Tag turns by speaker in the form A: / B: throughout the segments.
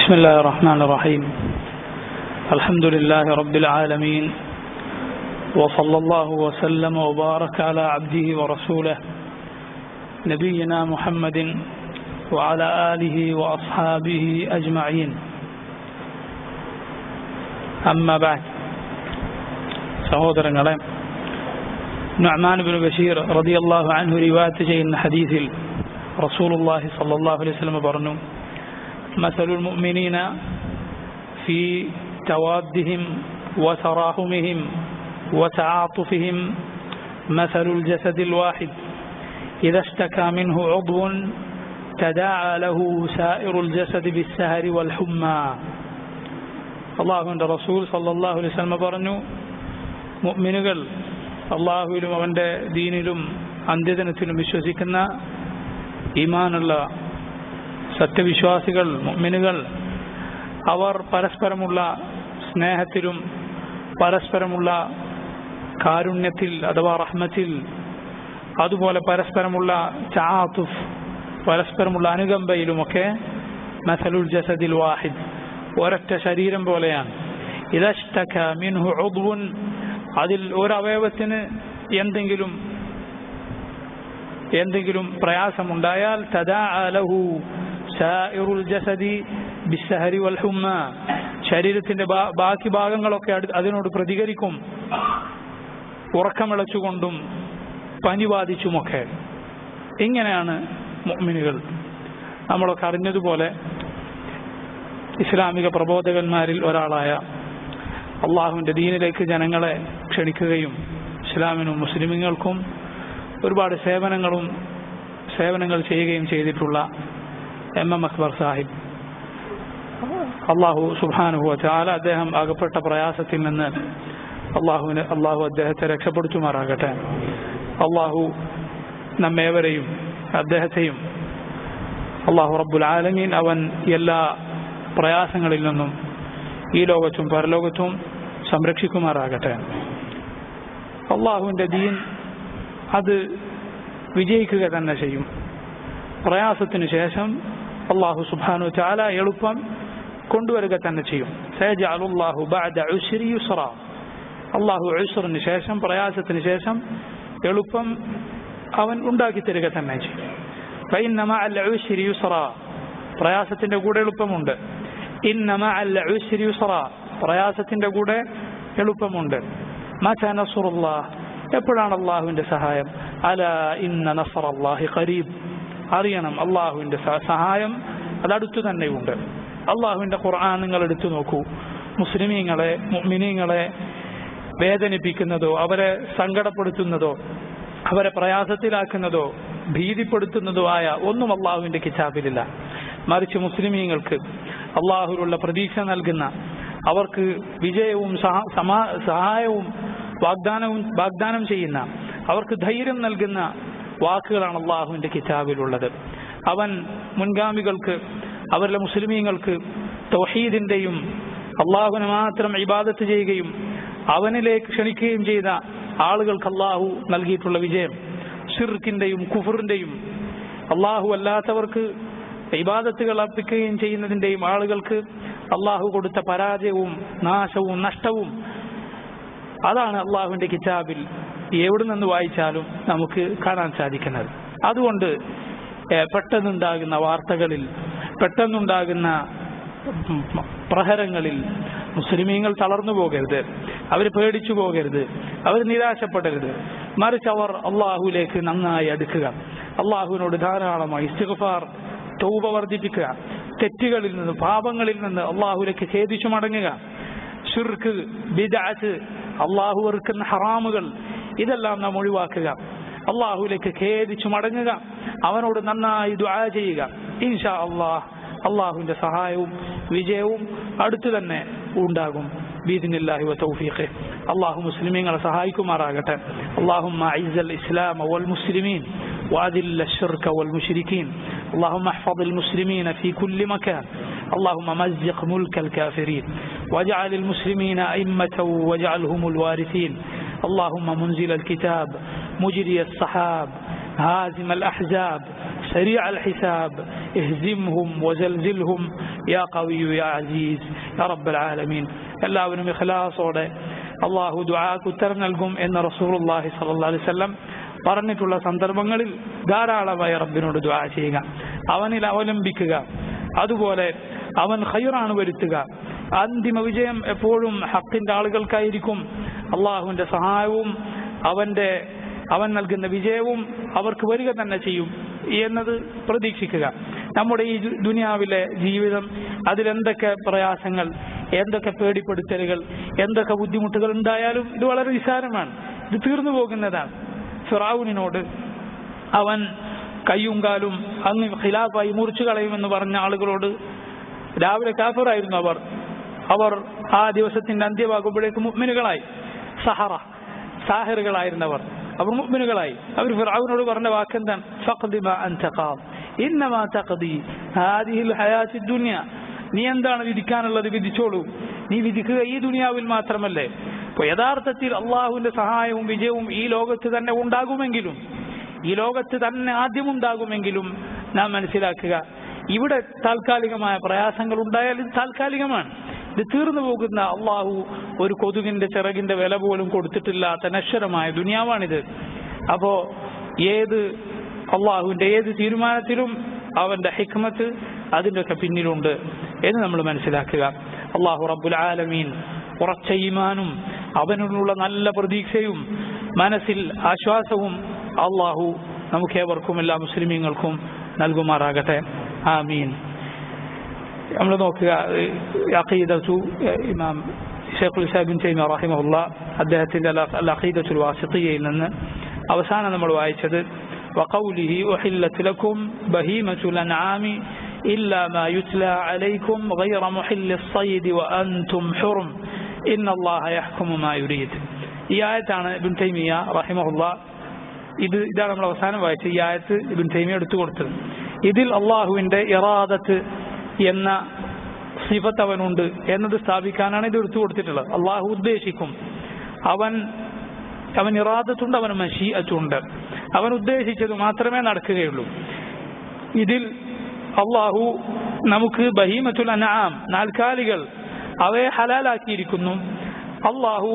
A: بسم الله الرحمن الرحيم الحمد لله رب العالمين وصلى الله وسلم وبارك على عبده ورسوله نبينا محمد وعلى آله وأصحابه أجمعين أما بعد സഹോദരങ്ങളെ നുഅ്മാൻ ബിൻ ബഷീർ റളിയല്ലാഹു അൻഹു റിവായത്ത് ചെയ്യുന്ന ഹദീസിൽ റസൂലുള്ളാഹി സ്വല്ലല്ലാഹു അലൈഹി വസല്ലം പറഞ്ഞു മസലുൽ മുഅ്മിനീന ഫീ توادهم وتراحمهم وتعاطفهم مثل الجسد الواحد إذا اشتكى منه عضو تداعى له سائر الجسد بالسهر والحمى الله عند رسول صلى الله عليه وسلم പറഞ്ഞു മുഅ്മിനുകൾ അള്ളാഹുവിലും അവൻ്റെ ദീനിലും അന്ത്യദിനത്തിലും വിശ്വസിക്കുന്ന ഈമാനുള്ള സത്യവിശ്വാസികൾ മുഅ്മിനുകൾ അവർ പരസ്പരമുള്ള സ്നേഹത്തിലും പരസ്പരമുള്ള കാരുണ്യത്തിൽ അഥവാ റഹ്മത്തിൽ അതുപോലെ പരസ്പരമുള്ള ചാത്തുഫ് പരസ്പരമുള്ള അനുകമ്പയിലുമൊക്കെ മസലുൽ ജസദിൽ വാഹിദ് ഒരൊറ്റ ശരീരം പോലെയാണ് ഇതഷ്ടക മിൻഹു ഉദ്വുൻ അതിൽ ഒരവയവത്തിന് എന്തെങ്കിലും എന്തെങ്കിലും പ്രയാസമുണ്ടായാൽ തദാ ലഹു സായിറുൽ ജസദി ബിസ്സഹരി വൽ ഹുമ്മ ശരീരത്തിന്റെ ബാക്കി ഭാഗങ്ങളൊക്കെ അതിനോട് പ്രതികരിക്കും ഉറക്കമിളച്ചുകൊണ്ടും പനി ബാധിച്ചുമൊക്കെ ഇങ്ങനെയാണ് മുഅ്മിനുകൾ നമ്മളൊക്കെ അറിഞ്ഞതുപോലെ ഇസ്ലാമിക പ്രബോധകന്മാരിൽ ഒരാളായ അള്ളാഹുവിൻ്റെ ദീനിലേക്ക് ജനങ്ങളെ ക്ഷണിക്കുകയും ഇസ്ലാമിനും മുസ്ലിമുകൾക്കും ഒരുപാട് സേവനങ്ങളും സേവനങ്ങൾ ചെയ്യുകയും ചെയ്തിട്ടുള്ള എം എം അക്ബർ സാഹിബ് അള്ളാഹു സുബാനുഹു ചാല അദ്ദേഹം അകപ്പെട്ട പ്രയാസത്തിൽ നിന്ന് അള്ളാഹുവിന് അള്ളാഹു അദ്ദേഹത്തെ രക്ഷപ്പെടുത്തുമാറാകട്ടെ അള്ളാഹു നമ്മേവരെയും അദ്ദേഹത്തെയും അള്ളാഹു റബ്ബുൽ ആലമീൻ അവൻ എല്ലാ പ്രയാസങ്ങളിൽ നിന്നും ഈ ലോകത്തും പരലോകത്തും സംരക്ഷിക്കുമാറാകട്ടെ അള്ളാഹുവിൻ്റെ ദീൻ അത് വിജയിക്കുക തന്നെ ചെയ്യും പ്രയാസത്തിന് ശേഷം അള്ളാഹു സുബാനു ചാല എളുപ്പം കൊണ്ടുവരിക തന്നെ ചെയ്യും സേജാലുല്ലാഹു ബഅദ ഉസ്രി യുസ്റ അള്ളാഹു ഉസ്റിന് ശേഷം പ്രയാസത്തിന് ശേഷം എളുപ്പം അവൻ ഉണ്ടാക്കി തരിക തന്നെ ചെയ്യും ഫൈന്നമ അൽ ഉസ്രി യുസ്റ പ്രയാസത്തിന്റെ കൂടെ എളുപ്പമുണ്ട് ഇന്നമ അൽ ഉസ്രി യുസ്റ പ്രയാസത്തിന്റെ കൂടെ എളുപ്പമുണ്ട് മത നസ്റുല്ലാഹ് എപ്പോഴാണ് അള്ളാഹുവിന്റെ സഹായം അല ഇന്ന നസർ അള്ളാഹി ഖരീബ് അറിയണം അള്ളാഹുവിന്റെ സഹായം അതടുത്തു തന്നെയുണ്ട് അള്ളാഹുവിന്റെ ഖുർആൻ നിങ്ങൾ എടുത്തു നോക്കൂ മുസ്ലിമീങ്ങളെ മുഅ്മിനീങ്ങളെ വേദനിപ്പിക്കുന്നതോ അവരെ സങ്കടപ്പെടുത്തുന്നതോ അവരെ പ്രയാസത്തിലാക്കുന്നതോ ഭീതിപ്പെടുത്തുന്നതോ ആയ ഒന്നും അള്ളാഹുവിന്റെ കിതാബിലില്ല മറിച്ച് മുസ്ലിമീങ്ങൾക്ക് അള്ളാഹുവിലുള്ള പ്രതീക്ഷ നൽകുന്ന അവർക്ക് വിജയവും സഹായവും വാഗ്ദാനവും വാഗ്ദാനം ചെയ്യുന്ന അവർക്ക് ധൈര്യം നൽകുന്ന വാക്കുകളാണ് അള്ളാഹുവിന്റെ കിതാബിലുള്ളത് അവൻ മുൻഗാമികൾക്ക് അവരിലെ മുസ്ലിമീങ്ങൾക്ക് തൗഹീദിന്റെയും അള്ളാഹുവിനെ മാത്രം ഇബാദത്ത് ചെയ്യുകയും അവനിലേക്ക് ക്ഷണിക്കുകയും ചെയ്ത ആളുകൾക്ക് അള്ളാഹു നൽകിയിട്ടുള്ള വിജയം ഷിർക്കിന്റെയും കുഫറിന്റെയും അള്ളാഹു അല്ലാത്തവർക്ക് ഇബാദത്തുകൾ അർപ്പിക്കുകയും ചെയ്യുന്നതിന്റെയും ആളുകൾക്ക് അള്ളാഹു കൊടുത്ത പരാജയവും നാശവും നഷ്ടവും അതാണ് അള്ളാഹുവിന്റെ കിതാബിൽ എവിടെ നിന്ന് വായിച്ചാലും നമുക്ക് കാണാൻ സാധിക്കുന്നത് അതുകൊണ്ട് പെട്ടെന്നുണ്ടാകുന്ന വാർത്തകളിൽ പെട്ടെന്നുണ്ടാകുന്ന പ്രഹരങ്ങളിൽ മുസ്ലിമീങ്ങൾ തളർന്നു പോകരുത് അവർ പേടിച്ചു പോകരുത് അവർ നിരാശപ്പെടരുത് മറിച്ച് അവർ അള്ളാഹുലേക്ക് നന്നായി അടുക്കുക അള്ളാഹുവിനോട് ധാരാളമായി ഇസ്തിഗ്ഫാർ തൗബ വർദ്ധിപ്പിക്കുക തെറ്റുകളിൽ നിന്ന് പാപങ്ങളിൽ നിന്ന് അള്ളാഹുലേക്ക് ഖേദിച്ചു മടങ്ങുക ഷിർക്ക് ബിദാറ്റ് അള്ളാഹു വെറുക്കുന്ന ഹറാമുകൾ ഇതെല്ലാം നാം ഒഴിവാക്കുക അള്ളാഹുലേക്ക് ഖേദിച്ചു മടങ്ങുക അവനോട് നന്നായി ദുആ ചെയ്യുക ഇൻഷാ അള്ളാഹ് അള്ളാഹുവിന്റെ സഹായവും വിജയവും അടുത്തു തന്നെ ഉണ്ടാകും ബീദിനില്ലാഹി വതൗഫീഖ് അള്ളാഹു മുസ്ലിമീങ്ങളെ സഹായിക്കുമാറാകട്ടെ اللهم أعز الإسلام والمسلمين وأذل الشرك والمشركين اللهم احفظ المسلمين في كل مكان اللهم مزق ملك الكافرين واجعل المسلمين أئمة واجعلهم الوارثين اللهم منزل الكتاب مجري السحاب هازم الأحزاب سريع الحساب اهزمهم وزلزلهم يا قوي يا عزيز يا رب العالمين എല്ലാവരും ഇഖ്ലാസോടെ അള്ളാഹു ദുആക്ക് ഉത്തരം നൽകും എന്ന് റസൂലുള്ളാഹി സ്വല്ലല്ലാഹു അലൈഹി വസല്ലം പറഞ്ഞിട്ടുള്ള സന്ദർഭങ്ങളിൽ ധാരാളമായി റബ്ബിനോട് ദുആ ചെയ്യുക അവനിൽ അവലംബിക്കുക അതുപോലെ അവൻ ഖൈറാണ് വരുത്തുക അന്തിമ വിജയം എപ്പോഴും ഹക്കിന്റെ ആളുകൾക്കായിരിക്കും അള്ളാഹുവിന്റെ സഹായവും അവന്റെ അവൻ നൽകുന്ന വിജയവും അവർക്ക് വരിക തന്നെ ചെയ്യും എന്നത് പ്രതീക്ഷിക്കുക നമ്മുടെ ഈ ദു- ദുനിയാവിലെ ജീവിതം അതിലെന്തൊക്കെ പ്രയാസങ്ങൾ എന്തൊക്കെ പേടിപ്പെടുത്തലുകൾ എന്തൊക്കെ ബുദ്ധിമുട്ടുകൾ ഉണ്ടായാലും ഇത് വളരെ നിസ്സാരമാണ് ഇത് തീർന്നു പോകുന്നതാണ് ഫിറാവുനിനോട് അവൻ കയ്യും കാലും അങ്ങ് ഖിലാഫായി മുറിച്ചു കളയുമെന്ന് പറഞ്ഞ ആളുകളോട് രാവിലെ കാഫറായിരുന്നു അവർ അവർ ആ ദിവസത്തിന്റെ അന്ത്യമാകുമ്പോഴേക്ക് മുഅ്മിനുകളായി സഹറ സാഹിറുകളായിരുന്നവർ അവർ മുഅ്മിനുകളായി അവർ ഫിർഔനോട് പറഞ്ഞ വാക്കെന്താണ് ഫഖ്ദി മാ അൻത ഖാദ് ഇന്നമാ തഖ്ദി ഹാദിഹിൽ ഹയാത്തി ദുനിയ നീ എന്താണ് വിധിക്കാനുള്ളത് വിധിച്ചോളൂ നീ വിധിക്കുക ഈ ദുനിയാവിൽ മാത്രമല്ലേ അപ്പോൾ യഥാർത്ഥത്തിൽ അള്ളാഹുവിന്റെ സഹായവും വിജയവും ഈ ലോകത്ത് തന്നെ ഉണ്ടാകുമെങ്കിലും ഈ ലോകത്ത് തന്നെ ആദ്യം ഉണ്ടാകുമെങ്കിലും നാം മനസ്സിലാക്കുക ഇവിടെ താൽക്കാലികമായ പ്രയാസങ്ങൾ ഉണ്ടായാൽ ഇത് താൽക്കാലികമാണ് ഇത് തീർന്നു പോകുന്ന അള്ളാഹു ഒരു കൊതുകിന്റെ ചിറകിന്റെ വില പോലും കൊടുത്തിട്ടില്ലാത്ത നശ്വരമായ ദുനിയാവാണിത് അപ്പോ ഏത് അള്ളാഹുവിന്റെ ഏത് തീരുമാനത്തിലും അവന്റെ ഹിക്മത്ത് അതിന്റെ ഒക്കെ പിന്നിലുണ്ട് എന്ന് നമ്മൾ മനസ്സിലാക്കുക അള്ളാഹു റബ്ബുൽ ആലമീൻ ഉറച്ച ഈമാനും അവനുള്ള നല്ല പ്രതീക്ഷയും മനസ്സിൽ ആശ്വാസവും അള്ളാഹു നമുക്കേവർക്കും എല്ലാ മുസ്ലിമീങ്ങൾക്കും നൽകുമാറാകട്ടെ ആമീൻ നമ്മൾ നോക്കുക അഖീദത്തു ഇമാം ഷെയ്ഖുൽ ഇസ്ലാം തൈമ റഹിമഹുല്ല അദ്ദേഹത്തിന്റെ അൽ അഖീദത്തുൽ വാസിത്തിയയിൽ നിന്ന് അവസാനം നമ്മൾ വായിച്ചത് وقوله أحلت لكم بهيمة الأنعام إلا ما يتلى عليكم غير محل الصيد وأنتم حرم إن الله يحكم ما يريد ഈ ആയത്താണ് ഇബിൻ തൈമിയ റഹിമഹുല്ല ഇത് ഇതാണ് നമ്മൾ അവസാനം വായിച്ചത് ഈ ആയത്ത് ഇബിൻ തൈമിയ എടുത്തു കൊടുത്തത് ഇതിൽ അള്ളാഹുവിന്റെ ഇറാദത്ത് എന്ന സിഫത്ത് അവനുണ്ട് എന്നത് സ്ഥാപിക്കാനാണ് ഇത് എടുത്തു കൊടുത്തിട്ടുള്ളത് അള്ളാഹു ഉദ്ദേശിക്കും അവൻ അവൻ ഇറാദത്തുണ്ട് അവന് മഷീഅത്തുണ്ട് അവൻ ഉദ്ദേശിച്ചത് മാത്രമേ നടക്കുകയുള്ളൂ ഇതിൽ അള്ളാഹു നമുക്ക് ബഹീമത്തുൽ അനാം നാൽക്കാലികൾ അവയെ ഹലാലാക്കിയിരിക്കുന്നു അള്ളാഹു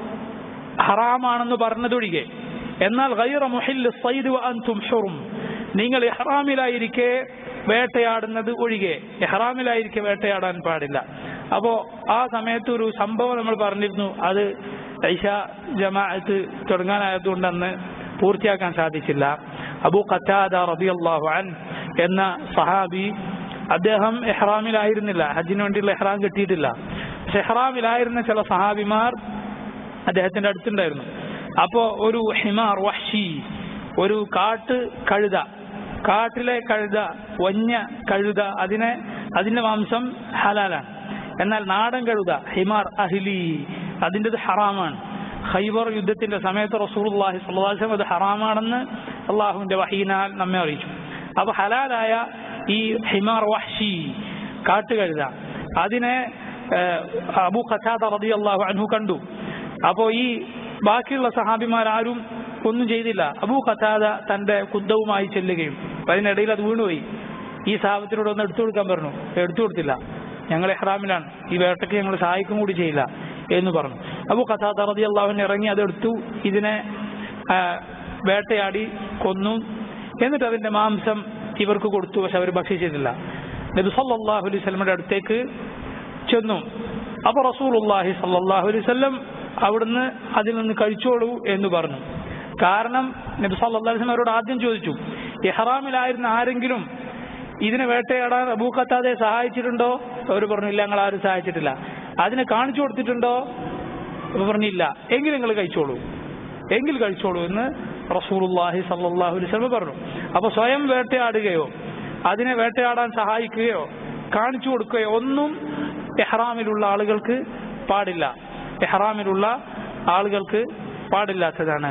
A: ഹറാമാണെന്ന് പറഞ്ഞതൊഴികെ എന്നാൽ ഗൈറ മുഹിൽ സൈദ് അൻതും ഹുറും നിങ്ങൾ ഇഹ്റാമിലായിരിക്കെ വേട്ടയാടുന്നത് ഒഴികെ ഇഹ്റാമിലായിരിക്കെ വേട്ടയാടാൻ പാടില്ല അപ്പോ ആ സമയത്ത് ഒരു സംഭവം നമ്മൾ പറഞ്ഞിരുന്നു അത് ഐഷ ജമാഅത്ത് തുടങ്ങാനായതുകൊണ്ട് അന്ന് പൂർത്തിയാക്കാൻ സാധിച്ചില്ല അബു ഖത്താദ റബിയല്ലാഹു അൻ എന്ന സഹാബി അദ്ദേഹം എഹ്റാമിലായിരുന്നില്ല ഹജ്ജിന് വേണ്ടിയുള്ള എഹ്റാം കിട്ടിയിട്ടില്ല പക്ഷെ എഹ്റാമിലായിരുന്ന ചില സഹാബിമാർ അദ്ദേഹത്തിന്റെ അടുത്തുണ്ടായിരുന്നു അപ്പോ ഒരു ഹിമാർ വഹ്ഷി ഒരു കാട്ട് കഴുത കാട്ടിലെ കഴുത വന്യ കഴുത അതിനെ അതിന്റെ മാംസം ഹലാലാണ് എന്നാൽ നാടൻ കഴുത ഹിമാർ അഹ്ലി അതിൻ്റെത് ഹറാമാണ് ഖൈബർ യുദ്ധത്തിന്റെ സമയത്ത് റസൂലുള്ളാഹി സ്വല്ലല്ലാഹു അലൈഹി വസല്ലം അത് ഹറാമാണെന്ന് അള്ളാഹുവിന്റെ വഹീനാൽ നമ്മെ അറിയിച്ചു അപ്പൊ ഹലാലായ ഈ ഹിമാർ വഹ്ഷി കാട്ടുകഴുത അതിനെ ഏഹ്, അബൂ ഖത്താദ റളിയല്ലാഹു അൻഹു കണ്ടു അപ്പോ ഈ ബാക്കിയുള്ള സഹാബിമാരാരും ഒന്നും ചെയ്തില്ല അബൂ ഖത്താദ തന്റെ കുന്തവുമായി ചെല്ലുകയും അപ്പൊ അതിനിടയിൽ അത് വീണുപോയി ഈ സാഹബത്തിനോട് ഒന്ന് എടുത്തു കൊടുക്കാൻ പറഞ്ഞു എടുത്തു കൊടുത്തില്ല ഞങ്ങൾ എഹ്റാമിലാണ് ഈ വേട്ടയ്ക്ക് ഞങ്ങൾ സഹായിക്കും കൂടി ചെയ്യില്ല എന്ന് പറഞ്ഞു അബു ഖത്താദ റതി അള്ളാഹുവിനെ ഇറങ്ങി അതെടുത്തു ഇതിനെ ആ, വേട്ടയാടി കൊന്നു എന്നിട്ട് അതിന്റെ മാംസം ഇവർക്ക് കൊടുത്തു പക്ഷെ അവർ ഭക്ഷിച്ചിട്ടില്ല നബി സല്ലല്ലാഹു അലൈഹി വസല്ലമയുടെ അടുത്തേക്ക് ചെന്നു അപ്പൊ റസൂലുള്ളാഹി സല്ലല്ലാഹു അലൈഹി വസല്ലം അവിടുന്ന് അതിൽ നിന്ന് കഴിച്ചോളൂ എന്ന് പറഞ്ഞു കാരണം നബി സല്ലല്ലാഹു അലൈഹി വസല്ലം അവരോട് ആദ്യം ചോദിച്ചു ഇഹ്റാമിലായിരുന്ന ആരെങ്കിലും ഇതിനെ വേട്ടയാടാൻ അബൂ ഖത്താദയെ സഹായിച്ചിട്ടുണ്ടോ അവർ പറഞ്ഞു ഇല്ല ഞങ്ങൾ ആരും സഹായിച്ചിട്ടില്ല അതിനെ കാണിച്ചു കൊടുത്തിട്ടുണ്ടോ അപ്പൊ പറഞ്ഞില്ല എങ്കിൽ നിങ്ങൾ കഴിച്ചോളൂ എങ്കിൽ കഴിച്ചോളൂ എന്ന് റസൂലുള്ളാഹി സല്ലല്ലാഹു അലൈഹി വസല്ലം പറഞ്ഞു അപ്പൊ സ്വയം വേട്ടയാടുകയോ അതിനെ വേട്ടയാടാൻ സഹായിക്കുകയോ കാണിച്ചു കൊടുക്കുകയോ ഒന്നും എഹ്റാമിലുള്ള ആളുകൾക്ക് പാടില്ല എഹ്റാമിലുള്ള ആളുകൾക്ക് പാടില്ലാത്തതാണ്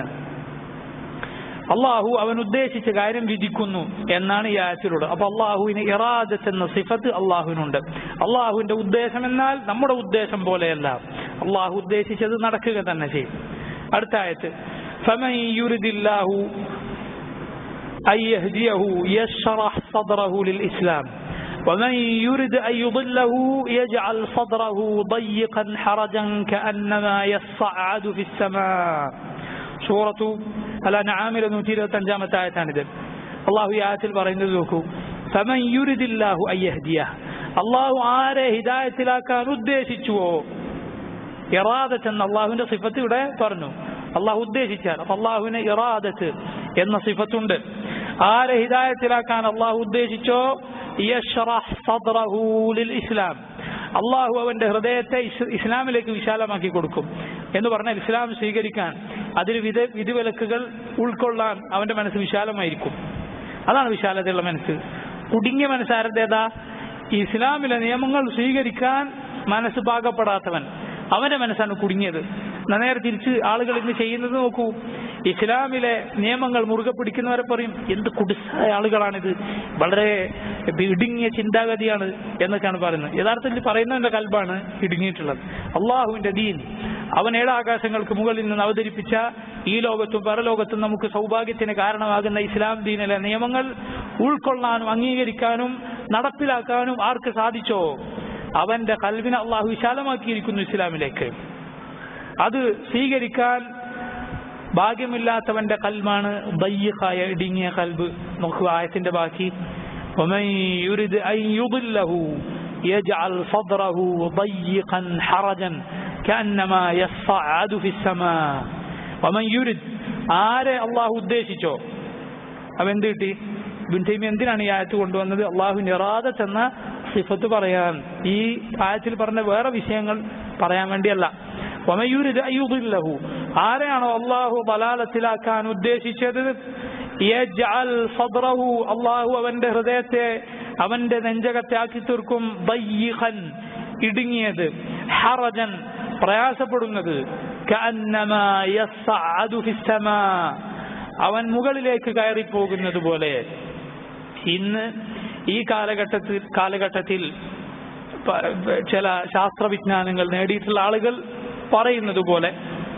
A: അള്ളാഹു അവൻ ഉദ്ദേശിച്ച കാര്യം വിധിക്കുന്നു എന്നാണ് ഈ ആയത്തിലുള്ളത് അപ്പൊ അള്ളാഹുവിന് ഇറാദത്ത് എന്ന സിഫത്ത് അള്ളാഹുവിനുണ്ട് അള്ളാഹുവിന്റെ ഉദ്ദേശം എന്നാൽ നമ്മുടെ ഉദ്ദേശം പോലെയല്ല അള്ളാഹു ഉദ്ദേശിച്ചത് നടക്കുക തന്നെ ചെയ്യും അടുത്ത ആയത്ത് فمن يرد الله أن يهديه يشرح صدره للإسلام ومن يرد أن يضله يجعل صدره ضيقا حرجا كأنما يصعد في السماء سورة الأنعام لنوتي تنجامة آياتان الله آيات البرين ذوكو فمن يرد الله أن يهديه الله آره هداية لا كان ഉദ്ദേശിച്ചുവോ ഇറാദത്ത് എന്ന അള്ളാഹുവിന്റെ സിഫത്ത് ഇവിടെ പറഞ്ഞു അള്ളാഹു ഉദ്ദേശിച്ചാൽ അപ്പൊ അള്ളാഹുവിന് ഇറാദത്ത് എന്ന സിഫത്തുണ്ട് ആരെ ഹിദായത്തിലാക്കാൻ അള്ളാഹു ഉദ്ദേശിച്ചോ യശ്റഹ് സദ്റഹു ലിൽ ഇസ്ലാം അള്ളാഹു അവന്റെ ഹൃദയത്തെ ഇസ് ഇസ്ലാമിലേക്ക് വിശാലമാക്കി കൊടുക്കും എന്ന് പറഞ്ഞാൽ ഇസ്ലാം സ്വീകരിക്കാൻ അതിൽ വിധ വിധിവിലക്കുകൾ ഉൾക്കൊള്ളാൻ അവന്റെ മനസ്സ് വിശാലമായിരിക്കും അതാണ് വിശാലതയുള്ള മനസ്സ് കുടുങ്ങിയ മനസ്സാരതേതാ ഇസ്ലാമിലെ നിയമങ്ങൾ സ്വീകരിക്കാൻ മനസ്സ് പാകപ്പെടാത്തവൻ അവന്റെ മനസ്സാണ് കുടുങ്ങിയത് എന്നാ നേരെ തിരിച്ച് ആളുകൾ ഇന്ന് ചെയ്യുന്നത് നോക്കൂ ഇസ്ലാമിലെ നിയമങ്ങൾ മുറുകെ പിടിക്കുന്നവരെ പറയും എന്ത് കുടിസായ ആളുകളാണിത് വളരെ ഇടുങ്ങിയ ചിന്താഗതിയാണ് എന്നൊക്കെയാണ് പറയുന്നത് യഥാർത്ഥത്തിൽ പറയുന്നവന്റെ കൽബാണ് ഇടുങ്ങിയിട്ടുള്ളത് അള്ളാഹുവിന്റെ ദീൻ അവൻ ഏഴാകാശങ്ങൾക്ക് മുകളിൽ നിന്ന് അവതരിപ്പിച്ച ഈ ലോകത്തും പരലോകത്തും നമുക്ക് സൗഭാഗ്യത്തിന് കാരണമാകുന്ന ഇസ്ലാം ദീനിലെ നിയമങ്ങൾ ഉൾക്കൊള്ളാനും അംഗീകരിക്കാനും നടപ്പിലാക്കാനും ആർക്ക് സാധിച്ചോ അവന്റെ കൽവിനെ അള്ളാഹു വിശാലമാക്കിയിരിക്കുന്നു ഇസ്ലാമിലേക്ക് അത് സ്വീകരിക്കാൻ ഭാഗ്യമില്ലാത്തവന്റെ കൽമാണ് ദയ്യഖായ ഇടുങ്ങിയ കൽബ് നോക്കുക ആയത്തിന്റെ ബാക്കി ومن يرد أن يضله يجعل صدره ضيقا حرجا كأنما يصعد في السماء ومن يرد ആരെ അള്ളാഹു ഉദ്ദേശിച്ചോ അവ എന്ത് കിട്ടി ബിൻതൈമി എന്തിനാണ് ഈ ആയത്ത് കൊണ്ടുവന്നത് അള്ളാഹുവിന്റെ ഇറാദത്ത് എന്ന സിഫത്ത് പറയാൻ ഈ ആയത്തിൽ പറഞ്ഞ വേറെ വിഷയങ്ങൾ പറയാൻ വേണ്ടിയല്ല വമയൂരിത് അയ്യുദില്ലഹു ആരെയാണോ അള്ളാഹു ബലാലത്തിലാക്കാൻ ഉദ്ദേശിച്ചത് യജ്അൽ സദ്റഹു അള്ളാഹു അവന്റെ ഹൃദയത്തെ അവന്റെ നെഞ്ചകത്തെ ആക്കി തീർക്കും ദയ്യിഖൻ ഇടുങ്ങിയത് ഹറജൻ പ്രയാസപ്പെടുന്നത് കഅന്നമാ യസ്അദു ഫിസ്സമാ അവൻ മുകളിലേക്ക് കയറി പോകുന്നത് പോലെ ഇന്ന് ഈ കാലഘട്ടത്തിൽ കാലഘട്ടത്തിൽ പ- ചില ശാസ്ത്രവിജ്ഞാനങ്ങൾ നേടിയിട്ടുള്ള ആളുകൾ പറയുന്നത് പോലെ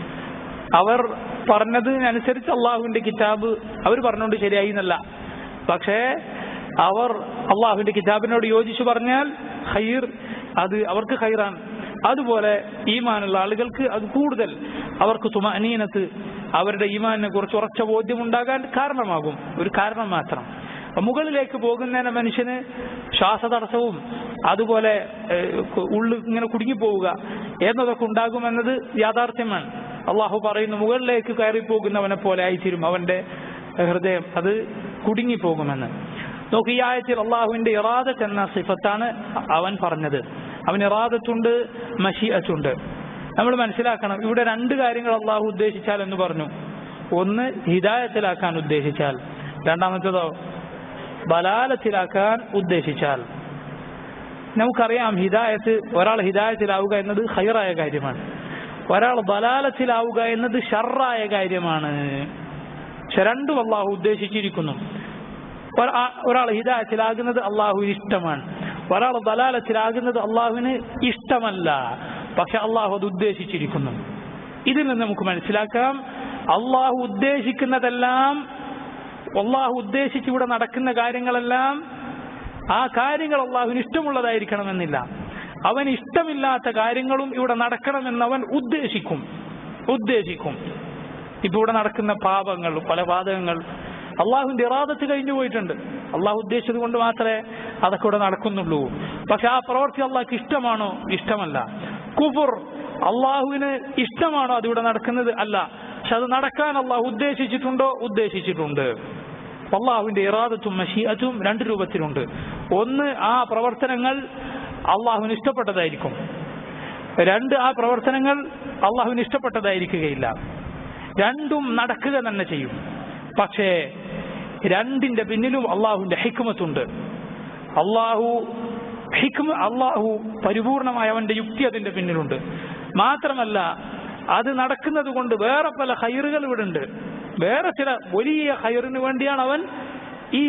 A: അവർ പറഞ്ഞതിനനുസരിച്ച് അള്ളാഹുവിന്റെ കിതാബ് അവർ പറഞ്ഞുകൊണ്ട് ശരിയായി എന്നല്ല പക്ഷേ അവർ അള്ളാഹുവിന്റെ കിതാബിനോട് യോജിച്ചു പറഞ്ഞാൽ ഹൈർ അത് അവർക്ക് ഹൈറാണ് അതുപോലെ ഈമാനുള്ള ആളുകൾക്ക് അത് കൂടുതൽ അവർക്ക് തുമാനീനത്ത് അവരുടെ ഈമാനിനെ കുറിച്ച് ഉറച്ച ബോധ്യമുണ്ടാകാൻ കാരണമാകും ഒരു കാരണം മാത്രം അപ്പൊ മുകളിലേക്ക് പോകുന്നതിന് മനുഷ്യന് ശ്വാസതടസ്സവും അതുപോലെ ഏഹ്, ഉള്ളു ഇങ്ങനെ കുടുങ്ങിപ്പോവുക എന്നതൊക്കെ ഉണ്ടാകുമെന്നത് യാഥാർത്ഥ്യമാണ് അള്ളാഹു പറയുന്നു മുകളിലേക്ക് കയറി പോകുന്നവനെ പോലെ ആയിത്തീരും അവന്റെ ഹൃദയം അത് കുടുങ്ങിപ്പോകുമെന്ന് നോക്ക് ഈ ആയത്തിൽ അള്ളാഹുവിന്റെ ഇറാദത്ത് എന്ന സിഫത്താണ് അവൻ പറഞ്ഞത് അവൻ ഇറാദത്തുണ്ട് മഷിയത്തുണ്ട് നമ്മൾ മനസ്സിലാക്കണം ഇവിടെ രണ്ട് കാര്യങ്ങൾ അള്ളാഹു ഉദ്ദേശിച്ചാൽ എന്ന് പറഞ്ഞു ഒന്ന് ഹിദായത്തിലാക്കാൻ ഉദ്ദേശിച്ചാൽ രണ്ടാമത്തേതോ ബലാലത്തിലാക്കാൻ ഉദ്ദേശിച്ചാൽ നമുക്കറിയാം ഹിദായത്ത് ഒരാൾ ഹിദായത്തിലാവുക എന്നത് ഹൈറായ കാര്യമാണ് ഒരാൾ ബലാലത്തിലാവുക എന്നത് ഷർറായ കാര്യമാണ് പക്ഷെ രണ്ടും അള്ളാഹു ഉദ്ദേശിച്ചിരിക്കുന്നു ഒരാ- ഒരാൾ ഹിദായത്തിലാകുന്നത് അള്ളാഹുവിന് ഇഷ്ടമാണ് ഒരാൾ ബലാലത്തിലാകുന്നത് അള്ളാഹുവിന് ഇഷ്ടമല്ല പക്ഷെ അള്ളാഹു അത് ഉദ്ദേശിച്ചിരിക്കുന്നു ഇതിൽ നിന്ന് നമുക്ക് മനസ്സിലാക്കാം അള്ളാഹു ഉദ്ദേശിക്കുന്നതെല്ലാം അള്ളാഹു ഉദ്ദേശിച്ച് ഇവിടെ നടക്കുന്ന കാര്യങ്ങളെല്ലാം ആ കാര്യങ്ങൾ അള്ളാഹുവിന് ഇഷ്ടമുള്ളതായിരിക്കണമെന്നില്ല അവന് ഇഷ്ടമില്ലാത്ത കാര്യങ്ങളും ഇവിടെ നടക്കണമെന്ന് അവൻ ഉദ്ദേശിക്കും ഉദ്ദേശിക്കും ഇപ്പൊ ഇവിടെ നടക്കുന്ന പാപങ്ങൾ പല പാതകങ്ങൾ അള്ളാഹുവിന്റെ ഇറാദത്ത് കഴിഞ്ഞു പോയിട്ടുണ്ട് അള്ളാഹു ഉദ്ദേശിച്ചത് കൊണ്ട് മാത്രമേ അതൊക്കെ ഇവിടെ നടക്കുന്നുള്ളൂ പക്ഷെ ആ പ്രവൃത്തി അള്ളാഹ്ക്ക് ഇഷ്ടമാണോ ഇഷ്ടമല്ല കുഫുർ അള്ളാഹുവിന് ഇഷ്ടമാണോ അതിവിടെ നടക്കുന്നത് അല്ല പക്ഷെ അത് നടക്കാൻ അള്ളാഹു ഉദ്ദേശിച്ചിട്ടുണ്ടോ ഉദ്ദേശിച്ചിട്ടുണ്ട് അള്ളാഹുവിന്റെ ഇറാദത്തും മഷീഅത്തും രണ്ട് രൂപത്തിലുണ്ട് ഒന്ന് ആ പ്രവർത്തനങ്ങൾ അള്ളാഹുവിന് ഇഷ്ടപ്പെട്ടതായിരിക്കും രണ്ട് ആ പ്രവർത്തനങ്ങൾ അള്ളാഹുവിന് ഇഷ്ടപ്പെട്ടതായിരിക്കുകയില്ല രണ്ടും നടക്കുക തന്നെ ചെയ്യും പക്ഷേ രണ്ടിന്റെ പിന്നിലും അള്ളാഹുവിന്റെ ഹിക്മത്തുണ്ട് അള്ളാഹു ഹിക്മ അള്ളാഹു പരിപൂർണമായ അവന്റെ യുക്തി അതിന്റെ പിന്നിലുണ്ട് മാത്രമല്ല അത് നടക്കുന്നത് കൊണ്ട് വേറെ പല ഹൈറുകൾ ഇവിടെ ഉണ്ട് വേറെ ചില വലിയ ഹൈറിന് വേണ്ടിയാണ് അവൻ ഈ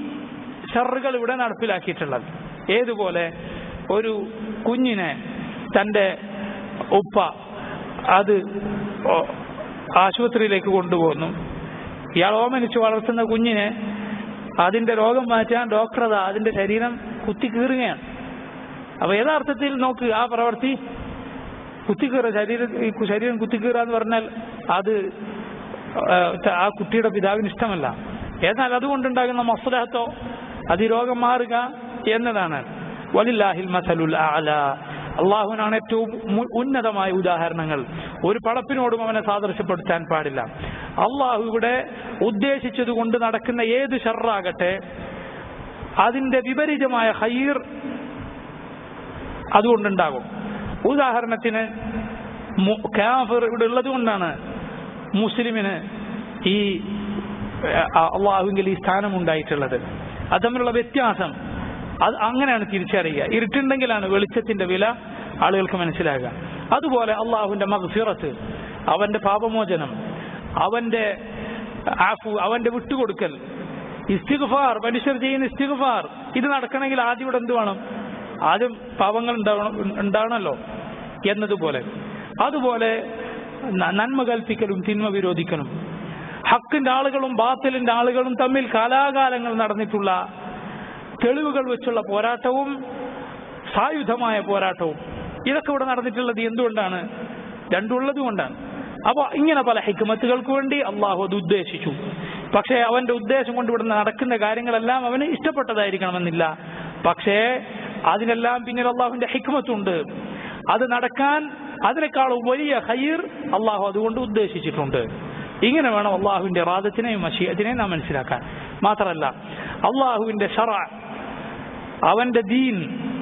A: ഷറുകൾ ഇവിടെ നടപ്പിലാക്കിയിട്ടുള്ളത് ഏതുപോലെ ഒരു കുഞ്ഞിനെ തന്റെ ഉപ്പ അത് ഓ- ആശുപത്രിയിലേക്ക് കൊണ്ടുപോകുന്നു ഇയാൾ ഓമനിച്ച് വളർത്തുന്ന കുഞ്ഞിനെ അതിന്റെ രോഗം മാറ്റാൻ ഡോക്ടർ അതാ അതിന്റെ ശരീരം കുത്തി കീറുകയാണ് അപ്പൊ യഥാർത്ഥത്തിൽ നോക്ക് ആ പ്രവൃത്തി കുത്തിക്കീറ ശരീരം ഈ കു- ശരീരം കുത്തിക്കീറുക എന്ന് പറഞ്ഞാൽ അത് ആ, ആ കുട്ടിയുടെ പിതാവിന് ഇഷ്ടമല്ല എന്നാൽ അതുകൊണ്ടുണ്ടാകുന്ന മസ്ലഹത്തോ അത് ഈ രോഗം മാറുക എന്നതാണ് വലില്ലാഹിൽ മസലുൽ അഅല അള്ളാഹുവിനാണ് ഏറ്റവും മു- ഉന്നതമായ ഉദാഹരണങ്ങൾ ഒരു പടപ്പിനോടും അവനെ സാദൃശ്യപ്പെടുത്താൻ പാടില്ല അള്ളാഹു ഇവിടെ ഉദ്ദേശിച്ചത് കൊണ്ട് നടക്കുന്ന ഏത് ഷർറാകട്ടെ അതിന്റെ വിപരീതമായ ഹൈർ അതുകൊണ്ടുണ്ടാകും ഉദാഹരണത്തിന് മു- കാഫിർ ഇവിടെ ഉള്ളത് കൊണ്ടാണ് മുസ്ലിമിന് ഈ അഹ് അള്ളാഹുവിൽ ഈ സ്ഥാനം ഉണ്ടായിട്ടുള്ളത് അത് തമ്മിലുള്ള വ്യത്യാസം അത് അങ്ങനെയാണ് തിരിച്ചറിയുക ഇരുട്ടുണ്ടെങ്കിലാണ് വെളിച്ചത്തിന്റെ വില ആളുകൾക്ക് മനസ്സിലാകുക അതുപോലെ അള്ളാഹുവിന്റെ മഗ്ഫിറത്ത് അവന്റെ പാപമോചനം അവന്റെ ആഫു അവന്റെ വിട്ടുകൊടുക്കൽ ഇസ്തിഗ്ഫാർ മനുഷ്യർ ചെയ്യുന്ന ഇസ്തിഗ്ഫാർ ഇത് നടക്കണമെങ്കിൽ ആദ്യം ഇവിടെ എന്ത് വേണം ആദ്യം പാപങ്ങൾ ഉണ്ടാവണം ഉണ്ടാവണമല്ലോ എന്നതുപോലെ അതുപോലെ ന- നന്മ കൽപ്പിക്കലും തിന്മ വിരോധിക്കലും ഹക്കിന്റെ ആളുകളും ബാത്തിലിന്റെ ആളുകളും തമ്മിൽ കാലാകാലങ്ങൾ നടന്നിട്ടുള്ള തെളിവുകൾ വെച്ചുള്ള പോരാട്ടവും സായുധമായ പോരാട്ടവും ഇതൊക്കെ ഇവിടെ നടന്നിട്ടുള്ളത് എന്തുകൊണ്ടാണ് രണ്ടുള്ളത് കൊണ്ടാണ് അപ്പൊ ഇങ്ങനെ പല ഹിക്മത്തുകൾക്ക് വേണ്ടി അള്ളാഹു അത് ഉദ്ദേശിച്ചു പക്ഷേ അവന്റെ ഉദ്ദേശം കൊണ്ട് ഇവിടെ നടക്കുന്ന കാര്യങ്ങളെല്ലാം അവന് ഇഷ്ടപ്പെട്ടതായിരിക്കണമെന്നില്ല പക്ഷേ അതിനെല്ലാം പിന്നിൽ അള്ളാഹുവിന്റെ ഹിക്മത്തുണ്ട് അത് നടക്കാൻ അതിനേക്കാളും വലിയ ഹൈർ അള്ളാഹു അതുകൊണ്ട് ഉദ്ദേശിച്ചിട്ടുണ്ട് ഇങ്ങനെ വേണം അള്ളാഹുവിന്റെ റാദത്തിനെയും മഷീയത്തിനെയും നാം മനസ്സിലാക്കാൻ മാത്രമല്ല അള്ളാഹുവിന്റെ ഷറ അവന്റെ ദീൻ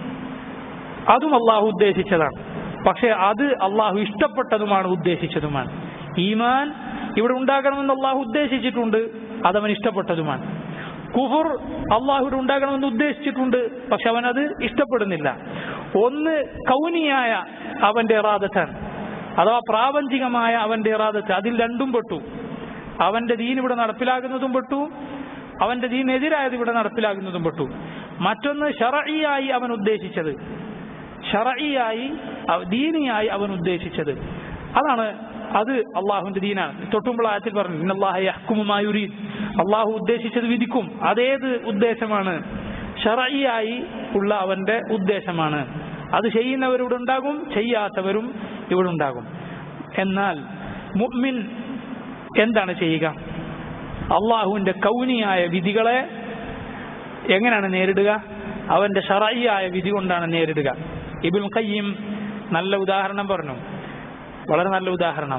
A: അതും അള്ളാഹു ഉദ്ദേശിച്ചതാണ് പക്ഷെ അത് അള്ളാഹു ഇഷ്ടപ്പെട്ടതുമാണ് ഉദ്ദേശിച്ചതുമാണ് ഈമാൻ ഇവിടെ ഉണ്ടാകണമെന്ന് അള്ളാഹു ഉദ്ദേശിച്ചിട്ടുണ്ട് അതവൻ ഇഷ്ടപ്പെട്ടതുമാണ് കുഫുർ അള്ളാഹു ഇവിടെ ഉണ്ടാകണമെന്ന് ഉദ്ദേശിച്ചിട്ടുണ്ട് പക്ഷെ അവൻ അത് ഇഷ്ടപ്പെടുന്നില്ല ഒന്ന് കൗനിയായ അവന്റെ ഇറാദത്താണ് അഥവാ പ്രാപഞ്ചികമായ അവന്റെ ഇറാദത്ത് അതിൽ രണ്ടും പെട്ടു അവന്റെ ദീൻ ഇവിടെ നടപ്പിലാകുന്നതും പെട്ടു അവന്റെ ദീനെതിരായത് ഇവിടെ നടപ്പിലാകുന്നതും പെട്ടു മറ്റൊന്ന് ഷറയിയായി അവൻ ഉദ്ദേശിച്ചത് ഷറയിയായി അവ- ദീനിയായി അവൻ ഉദ്ദേശിച്ചത് അതാണ് അത് അള്ളാഹുവിന്റെ ദീനാണ് തൊട്ടുമ്പോൾ ആയത്തിൽ പറഞ്ഞു ഇന്നല്ലാഹ യഹ്കുമുമായുരീ അള്ളാഹു ഉദ്ദേശിച്ചത് വിധിക്കും അതേത് ഉദ്ദേശമാണ് ഷറയിയായി ഉള്ള അവന്റെ ഉദ്ദേശമാണ് അത് ചെയ്യുന്നവരിവിടെ ഉണ്ടാകും ചെയ്യാത്തവരും ഇവിടെ ഉണ്ടാകും എന്നാൽ മുഅ്മിൻ എന്താണ് ചെയ്യുക അള്ളാഹുവിന്റെ കൗനിയായ വിധികളെ എങ്ങനെയാണ് നേരിടുക അവന്റെ ഷറയിയായ വിധി കൊണ്ടാണ് നേരിടുക ഇബുൽ ഖയ്യിം നല്ല ഉദാഹരണം പറഞ്ഞു വളരെ നല്ല ഉദാഹരണം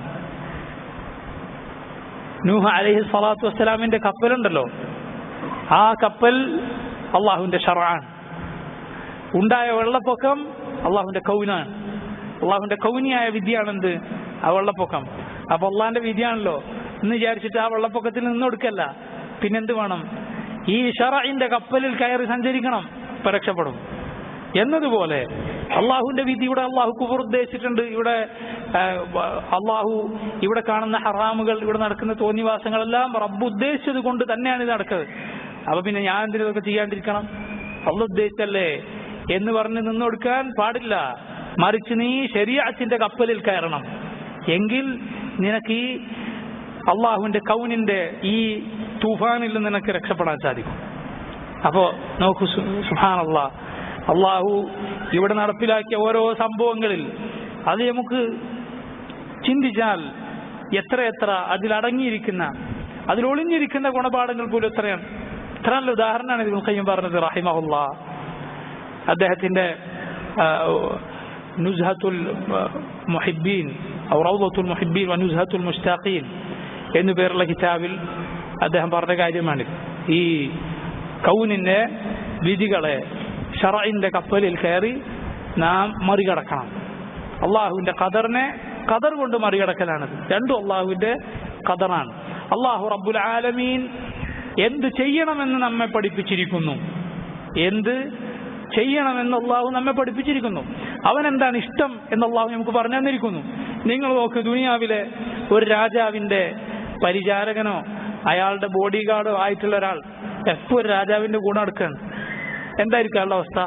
A: നൂഹ അലൈഹി സ്വലാത്തു വസ്സലാമിന്റെ കപ്പലുണ്ടല്ലോ ആ കപ്പൽ അള്ളാഹുവിന്റെ ഷറാണ് ഉണ്ടായ വെള്ളപ്പൊക്കം അള്ളാഹുവിന്റെ കൗനാണ് അള്ളാഹുവിന്റെ കൗനിയായ വിധിയാണെന്ത് ആ വെള്ളപ്പൊക്കം അപ്പൊ അള്ളാഹിന്റെ വിധിയാണല്ലോ എന്ന് വിചാരിച്ചിട്ട് ആ വെള്ളപ്പൊക്കത്തിൽ നിന്ന് കൊടുക്കല്ല പിന്നെന്ത് വേണം ഈ ഷറയിന്റെ കപ്പലിൽ കയറി സഞ്ചരിക്കണം ഇപ്പൊ രക്ഷപ്പെടും എന്നതുപോലെ അള്ളാഹുവിന്റെ വിധി ഇവിടെ അള്ളാഹു കുഫർ ഉദ്ദേശിച്ചിട്ടുണ്ട് ഇവിടെ ആ, അള്ളാഹു ഇവിടെ കാണുന്ന ഹറാമുകൾ ഇവിടെ നടക്കുന്ന തോന്നിവാസങ്ങളെല്ലാം റബ്ബ് ഉദ്ദേശിച്ചത് കൊണ്ട് തന്നെയാണ് ഇത് നടക്കുന്നത് അപ്പൊ പിന്നെ ഞാൻ എന്തിനു ഇതൊക്കെ ചെയ്യാണ്ടിരിക്കണം അള്ള ഉദ്ദേശിച്ചല്ലേ എന്ന് പറഞ്ഞ് നിന്നൊടുക്കാൻ പാടില്ല മറിച്ച് നീ ശരിയാച്ചിന്റെ കപ്പലിൽ കയറണം എങ്കിൽ നിനക്ക് ഈ അള്ളാഹുവിന്റെ കൗനിന്റെ ഈ തൂഫാനിൽ നിന്ന് നിനക്ക് രക്ഷപ്പെടാൻ സാധിക്കും അപ്പോ നോക്കൂ സുഹാൻ അള്ളാഹ് അള്ളാഹു ഇവിടെ നടപ്പിലാക്കിയ ഓരോ സംഭവങ്ങളിൽ അത് നമുക്ക് ചിന്തിച്ചാൽ എത്രയെത്ര അതിലടങ്ങിയിരിക്കുന്ന അതിലൊളിഞ്ഞിരിക്കുന്ന ഗുണപാഠങ്ങൾ പോലും എത്രയാണ് ഇത്ര നല്ല ഉദാഹരണമാണ് ഇതിൽ കയ്യും പറഞ്ഞത് റഹിമഹുല്ല അദ്ദേഹത്തിന്റെ ആ, നുസ്ഹത്തുൽ മുഹിബീൻ ഔ റൗദത്തുൽ മുഹിബീൻ വ നുസ്ഹത്തുൽ മുസ്താഖീൻ എന്നു പേരുള്ള കിതാബിൽ അദ്ദേഹം പറഞ്ഞ കാര്യമാണ് ഈ കൗനിന്റെ വിധികളെ ഷറയിന്റെ കപ്പലിൽ കയറി നാം മറികടക്കണം അള്ളാഹുവിന്റെ ഖദറിനെ ഖദർ കൊണ്ട് മറികടക്കലാണത് രണ്ടും അള്ളാഹുവിന്റെ ഖദറാണ് അള്ളാഹു റബ്ബുൽ ആലമീൻ എന്ത് ചെയ്യണമെന്ന് നമ്മെ പഠിപ്പിച്ചിരിക്കുന്നു എന്ത് ചെയ്യണമെന്ന് അള്ളാഹു നമ്മെ പഠിപ്പിച്ചിരിക്കുന്നു അവൻ എന്താണ് ഇഷ്ടം എന്ന് അള്ളാഹു നമുക്ക് പറഞ്ഞു തന്നിരിക്കുന്നു നിങ്ങൾ നോക്ക് ദുനിയാവിലെ ഒരു രാജാവിന്റെ പരിചാരകനോ അയാളുടെ ബോഡി ഗാർഡോ ആയിട്ടുള്ള ഒരാൾ എപ്പോ ഒരു രാജാവിന്റെ കൂടെ നടക്കുകയാണ് എന്തായിരിക്കും അയാളുടെ അവസ്ഥ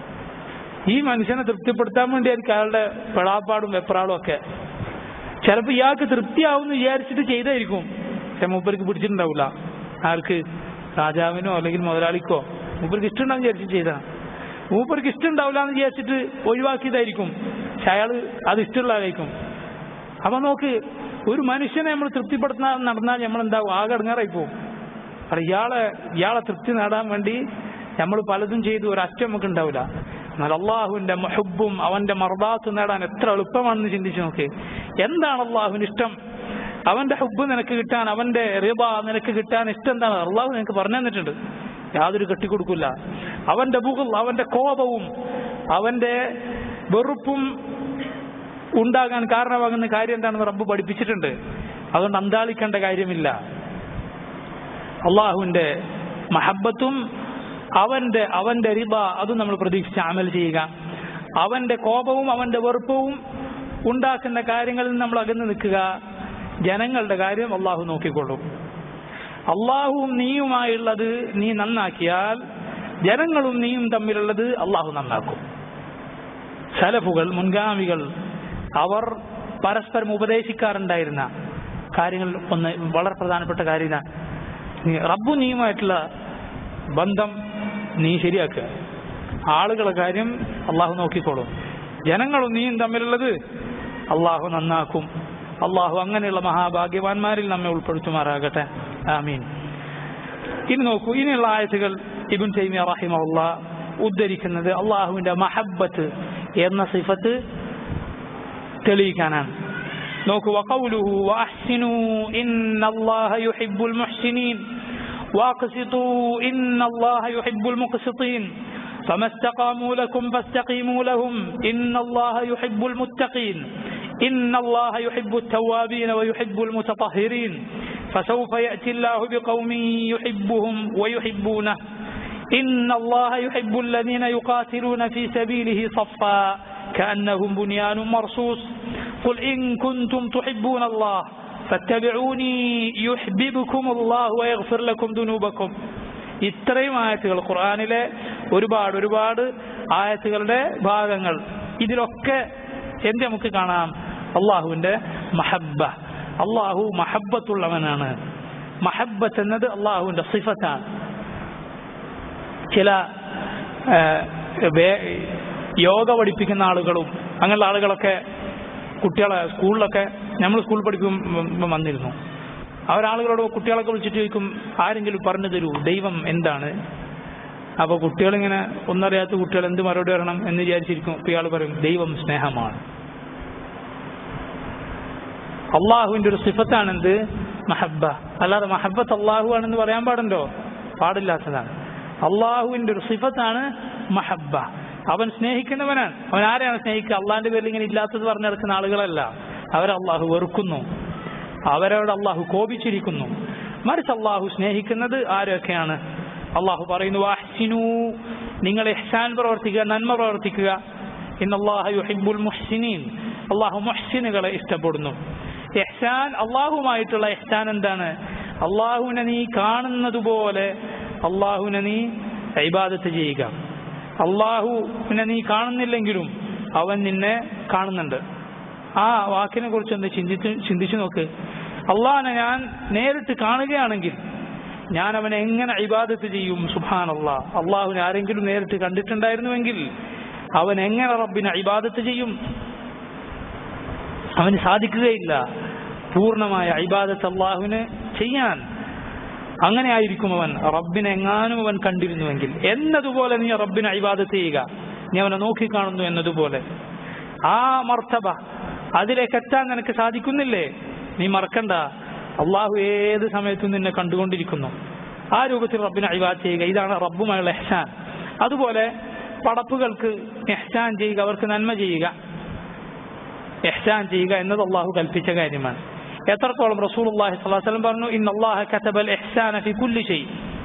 A: ഈ മനുഷ്യനെ തൃപ്തിപ്പെടുത്താൻ വേണ്ടിയായിരിക്കും അയാളുടെ പെടാപ്പാടും വെപ്രാളും ഒക്കെ ചിലപ്പോ ഇയാൾക്ക് തൃപ്തിയാവും എന്ന് വിചാരിച്ചിട്ട് ചെയ്തായിരിക്കും പക്ഷെ മൂപ്പർക്ക് പിടിച്ചിട്ടുണ്ടാവില്ല ആൾക്ക് രാജാവിനോ അല്ലെങ്കിൽ മുതലാളിക്കോ മൂപ്പർക്ക് ഇഷ്ടമുണ്ടാവും വിചാരിച്ച് ചെയ്തതാണ് മൂപ്പർക്ക് ഇഷ്ടമുണ്ടാവില്ല എന്ന് വിചാരിച്ചിട്ട് ഒഴിവാക്കിയതായിരിക്കും പക്ഷെ അയാൾ അത് ഇഷ്ടമുള്ളതായിരിക്കും അപ്പൊ നോക്ക് ഒരു മനുഷ്യനെ നമ്മൾ തൃപ്തിപ്പെടുത്താൻ നടന്നാൽ നമ്മൾ എന്താവും ആകെ ഇടങ്ങാറായി പോകും കാരണം ഇയാളെ ഇയാളെ തൃപ്തി നേടാൻ വേണ്ടി നമ്മൾ പലതും ചെയ്തു ഒരു അറ്റം നമുക്ക് ഉണ്ടാവില്ല എന്നാൽ അള്ളാഹുവിന്റെ മഹബും അവന്റെ മർദാത്ത് നേടാൻ എത്ര എളുപ്പമാണെന്ന് ചിന്തിച്ചു നോക്ക് എന്താണ് അള്ളാഹുവിന് ഇഷ്ടം അവന്റെ ഹുബ് നിനക്ക് കിട്ടാൻ അവന്റെ റിബ നിനക്ക് കിട്ടാൻ ഇഷ്ടം എന്താണ് അള്ളാഹു നിനക്ക് പറഞ്ഞു തന്നിട്ടുണ്ട് യാതൊരു കെട്ടിക്കൊടുക്കില്ല അവന്റെ ബുഹുൽ അവന്റെ കോപവും അവന്റെ വെറുപ്പും ഉണ്ടാകാൻ കാരണമാകുന്ന കാര്യം എന്താണെന്ന് റബ്ബ് പഠിപ്പിച്ചിട്ടുണ്ട് അതുകൊണ്ട് അന്താളിക്കേണ്ട കാര്യമില്ല അള്ളാഹുവിന്റെ മഹബത്തും അവന്റെ അവന്റെ റിബ അതും നമ്മൾ പ്രതീക്ഷിച്ച് അമൽ ചെയ്യുക അവന്റെ കോപവും അവന്റെ വെറുപ്പവും ഉണ്ടാക്കുന്ന കാര്യങ്ങളിൽ നിന്ന് നമ്മൾ അകന്നു നിൽക്കുക ജനങ്ങളുടെ കാര്യം അള്ളാഹു നോക്കിക്കൊള്ളും അള്ളാഹുവും നീയുമായുള്ളത് നീ നന്നാക്കിയാൽ ജനങ്ങളും നീയും തമ്മിലുള്ളത് അള്ളാഹു നന്നാക്കും സലഫുകൾ മുൻഗാമികൾ അവർ പരസ്പരം ഉപദേശിക്കാറുണ്ടായിരുന്ന കാര്യങ്ങൾ ഒന്ന് വളരെ പ്രധാനപ്പെട്ട കാര്യം ഇതാണ്. നീ റബ്ബു നീയുമായിട്ടുള്ള ബന്ധം നീ ശരിയാക്കുക ആളുകളെ കാര്യം അള്ളാഹു നോക്കിക്കോളും ജനങ്ങളും നീയും തമ്മിലുള്ളത് അള്ളാഹു നന്നാക്കും അള്ളാഹു അങ്ങനെയുള്ള മഹാഭാഗ്യവാന്മാരിൽ നമ്മെ ഉൾപ്പെടുത്തുമാറാകട്ടെ ആമീൻ ഇനി നോക്കൂ ഇനിയുള്ള ആയത്തുകൾ ഇബുൻ തൈമിയ റഹിമുള്ള ഉദ്ധരിക്കുന്നത് അള്ളാഹുവിന്റെ മഹബത്ത് എന്ന സിഫത്ത് തെളിയിക്കാനാണ് നോക്കൂ വഖൗലുഹു വഅഹ്സിനൂ ഇന്നല്ലാഹ യുഹിബ്ബുൽ മുഹ്സിനീൻ واقسطوا إن الله يحب المقسطين فما استقاموا لكم فاستقيموا لهم إن الله يحب المتقين إن الله يحب التوابين ويحب المتطهرين فسوف يأتي الله بقوم يحبهم ويحبونه إن الله يحب الذين يقاتلون في سبيله صفا كأنهم بنيان مرصوص قل إن كنتم تحبون الله فاتبعوني يحببكم الله ويغفر لكم ذنوبكم ഇത്രയും ആയത്തുകൾ ഖുർആാനിലെ ഒരുപാട് ഒരുപാട് ആയത്തുകളുടെ ഭാഗങ്ങൾ ഇതിലൊക്കെ എന്ത് നമുക്ക് കാണാം അള്ളാഹുവിന്റെ മഹബ്ബ അള്ളാഹു മഹബത്തുള്ളവനാണ് മഹബത്ത് എന്നത് അള്ളാഹുവിന്റെ സിഫത്താണ് ചില ആ, വേ- യോഗ പഠിപ്പിക്കുന്ന ആളുകളും അങ്ങനെയുള്ള ആളുകളൊക്കെ കുട്ടികളെ സ്കൂളിലൊക്കെ നമ്മൾ സ്കൂളിൽ പഠിക്കുമ്പോൾ വന്നിരുന്നു അവരാളുകളോട് കുട്ടികളൊക്കെ വിളിച്ചിട്ട് ചോദിക്കും ആരെങ്കിലും പറഞ്ഞു തരൂ ദൈവം എന്താണ് അപ്പൊ കുട്ടികളിങ്ങനെ ഒന്നറിയാത്ത കുട്ടികൾ എന്ത് മറുപടി വരണം എന്ന് വിചാരിച്ചിരിക്കും ഇപ്പൊ ഇയാൾ പറയും ദൈവം സ്നേഹമാണ് അള്ളാഹുവിന്റെ ഒരു സിഫത്താണെന്ത് മഹബ്ബ അല്ലാതെ മഹബത്ത് അള്ളാഹു ആണെന്ന് പറയാൻ പാടുണ്ടോ പാടില്ലാത്തതാണ് അള്ളാഹുവിന്റെ ഒരു സിഫത്താണ് മഹബ്ബ അവൻ സ്നേഹിക്കുന്നവനാണ് അവൻ ആരെയാണ് സ്നേഹിക്കുക അള്ളാഹിന്റെ പേരിൽ ഇങ്ങനെ ഇല്ലാത്തത് പറഞ്ഞു നടക്കുന്ന ആളുകളല്ല അവരെ അള്ളാഹു വെറുക്കുന്നു അവരോട് അള്ളാഹു കോപിച്ചിരിക്കുന്നു മറിച്ച് അള്ളാഹു സ്നേഹിക്കുന്നത് ആരൊക്കെയാണ് അള്ളാഹു പറയുന്നു "വഅഹ്സിനൂ", നിങ്ങൾ ഇഹ്സാൻ പ്രവർത്തിക്കുക നന്മ പ്രവർത്തിക്കുക ഇന്നല്ലാഹ യുഹിബ്ബുൽ മുഹ്സിനീൻ അള്ളാഹു മുഹ്സിനുകളെ ഇഷ്ടപ്പെടുന്നു ഇഹ്സാൻ അള്ളാഹുമായിട്ടുള്ള ഇഹ്സാൻ എന്താണ് അള്ളാഹുവിനെ നീ കാണുന്നത് പോലെ അള്ളാഹുവിനെ നീ ഇബാദത്ത് ചെയ്യുക അള്ളാഹുവിനെ നീ കാണുന്നില്ലെങ്കിലും അവൻ നിന്നെ കാണുന്നുണ്ട് ആ വാക്കിനെ കുറിച്ച് ഒന്ന് ചിന്തിച്ച് ചിന്തിച്ചു നോക്ക് അള്ളാഹിനെ ഞാൻ നേരിട്ട് കാണുകയാണെങ്കിൽ ഞാൻ അവനെ എങ്ങനെ ഇബാദത്ത് ചെയ്യും സുഹാൻ അള്ളാഹ് അള്ളാഹുവിനെ ആരെങ്കിലും നേരിട്ട് കണ്ടിട്ടുണ്ടായിരുന്നുവെങ്കിൽ അവൻ എങ്ങനെ റബ്ബിനെ ഇബാദത്ത് ചെയ്യും അവന് സാധിക്കുകയില്ല പൂർണ്ണമായ ഇബാദത്ത് അള്ളാഹുവിന് ചെയ്യാൻ അങ്ങനെ ആയിരിക്കും അവൻ റബ്ബിനെ എങ്ങാനും അവൻ കണ്ടിരുന്നുവെങ്കിൽ എന്നതുപോലെ നീ റബ്ബിനെ ഇബാദത്ത് ചെയ്യുക നീ അവനെ നോക്കിക്കാണുന്നു എന്നതുപോലെ ആ മർത്തബ അതിലേക്ക് എത്താൻ നിനക്ക് സാധിക്കുന്നില്ലേ നീ മറക്കണ്ട അള്ളാഹു ഏത് സമയത്തും നിന്നെ കണ്ടുകൊണ്ടിരിക്കുന്നു ആ രൂപത്തിൽ റബ്ബിനെ ഇബാദത്ത് ചെയ്യുക ഇതാണ് റബ്ബുമായുള്ള എഹ്സാൻ അതുപോലെ പടപ്പുകൾക്ക് എഹ്സാൻ ചെയ്യുക അവർക്ക് നന്മ ചെയ്യുക എഹ്സാൻ ചെയ്യുക എന്നത് അള്ളാഹു കൽപ്പിച്ച കാര്യമാണ് എത്രത്തോളം റസൂൽ അള്ളാഹി സ്വലാസ്ലം പറഞ്ഞു ഇൻ അള്ളാഹ കതബൽ ഇഹ്സാന ഫി കുല്ലി ഷൈ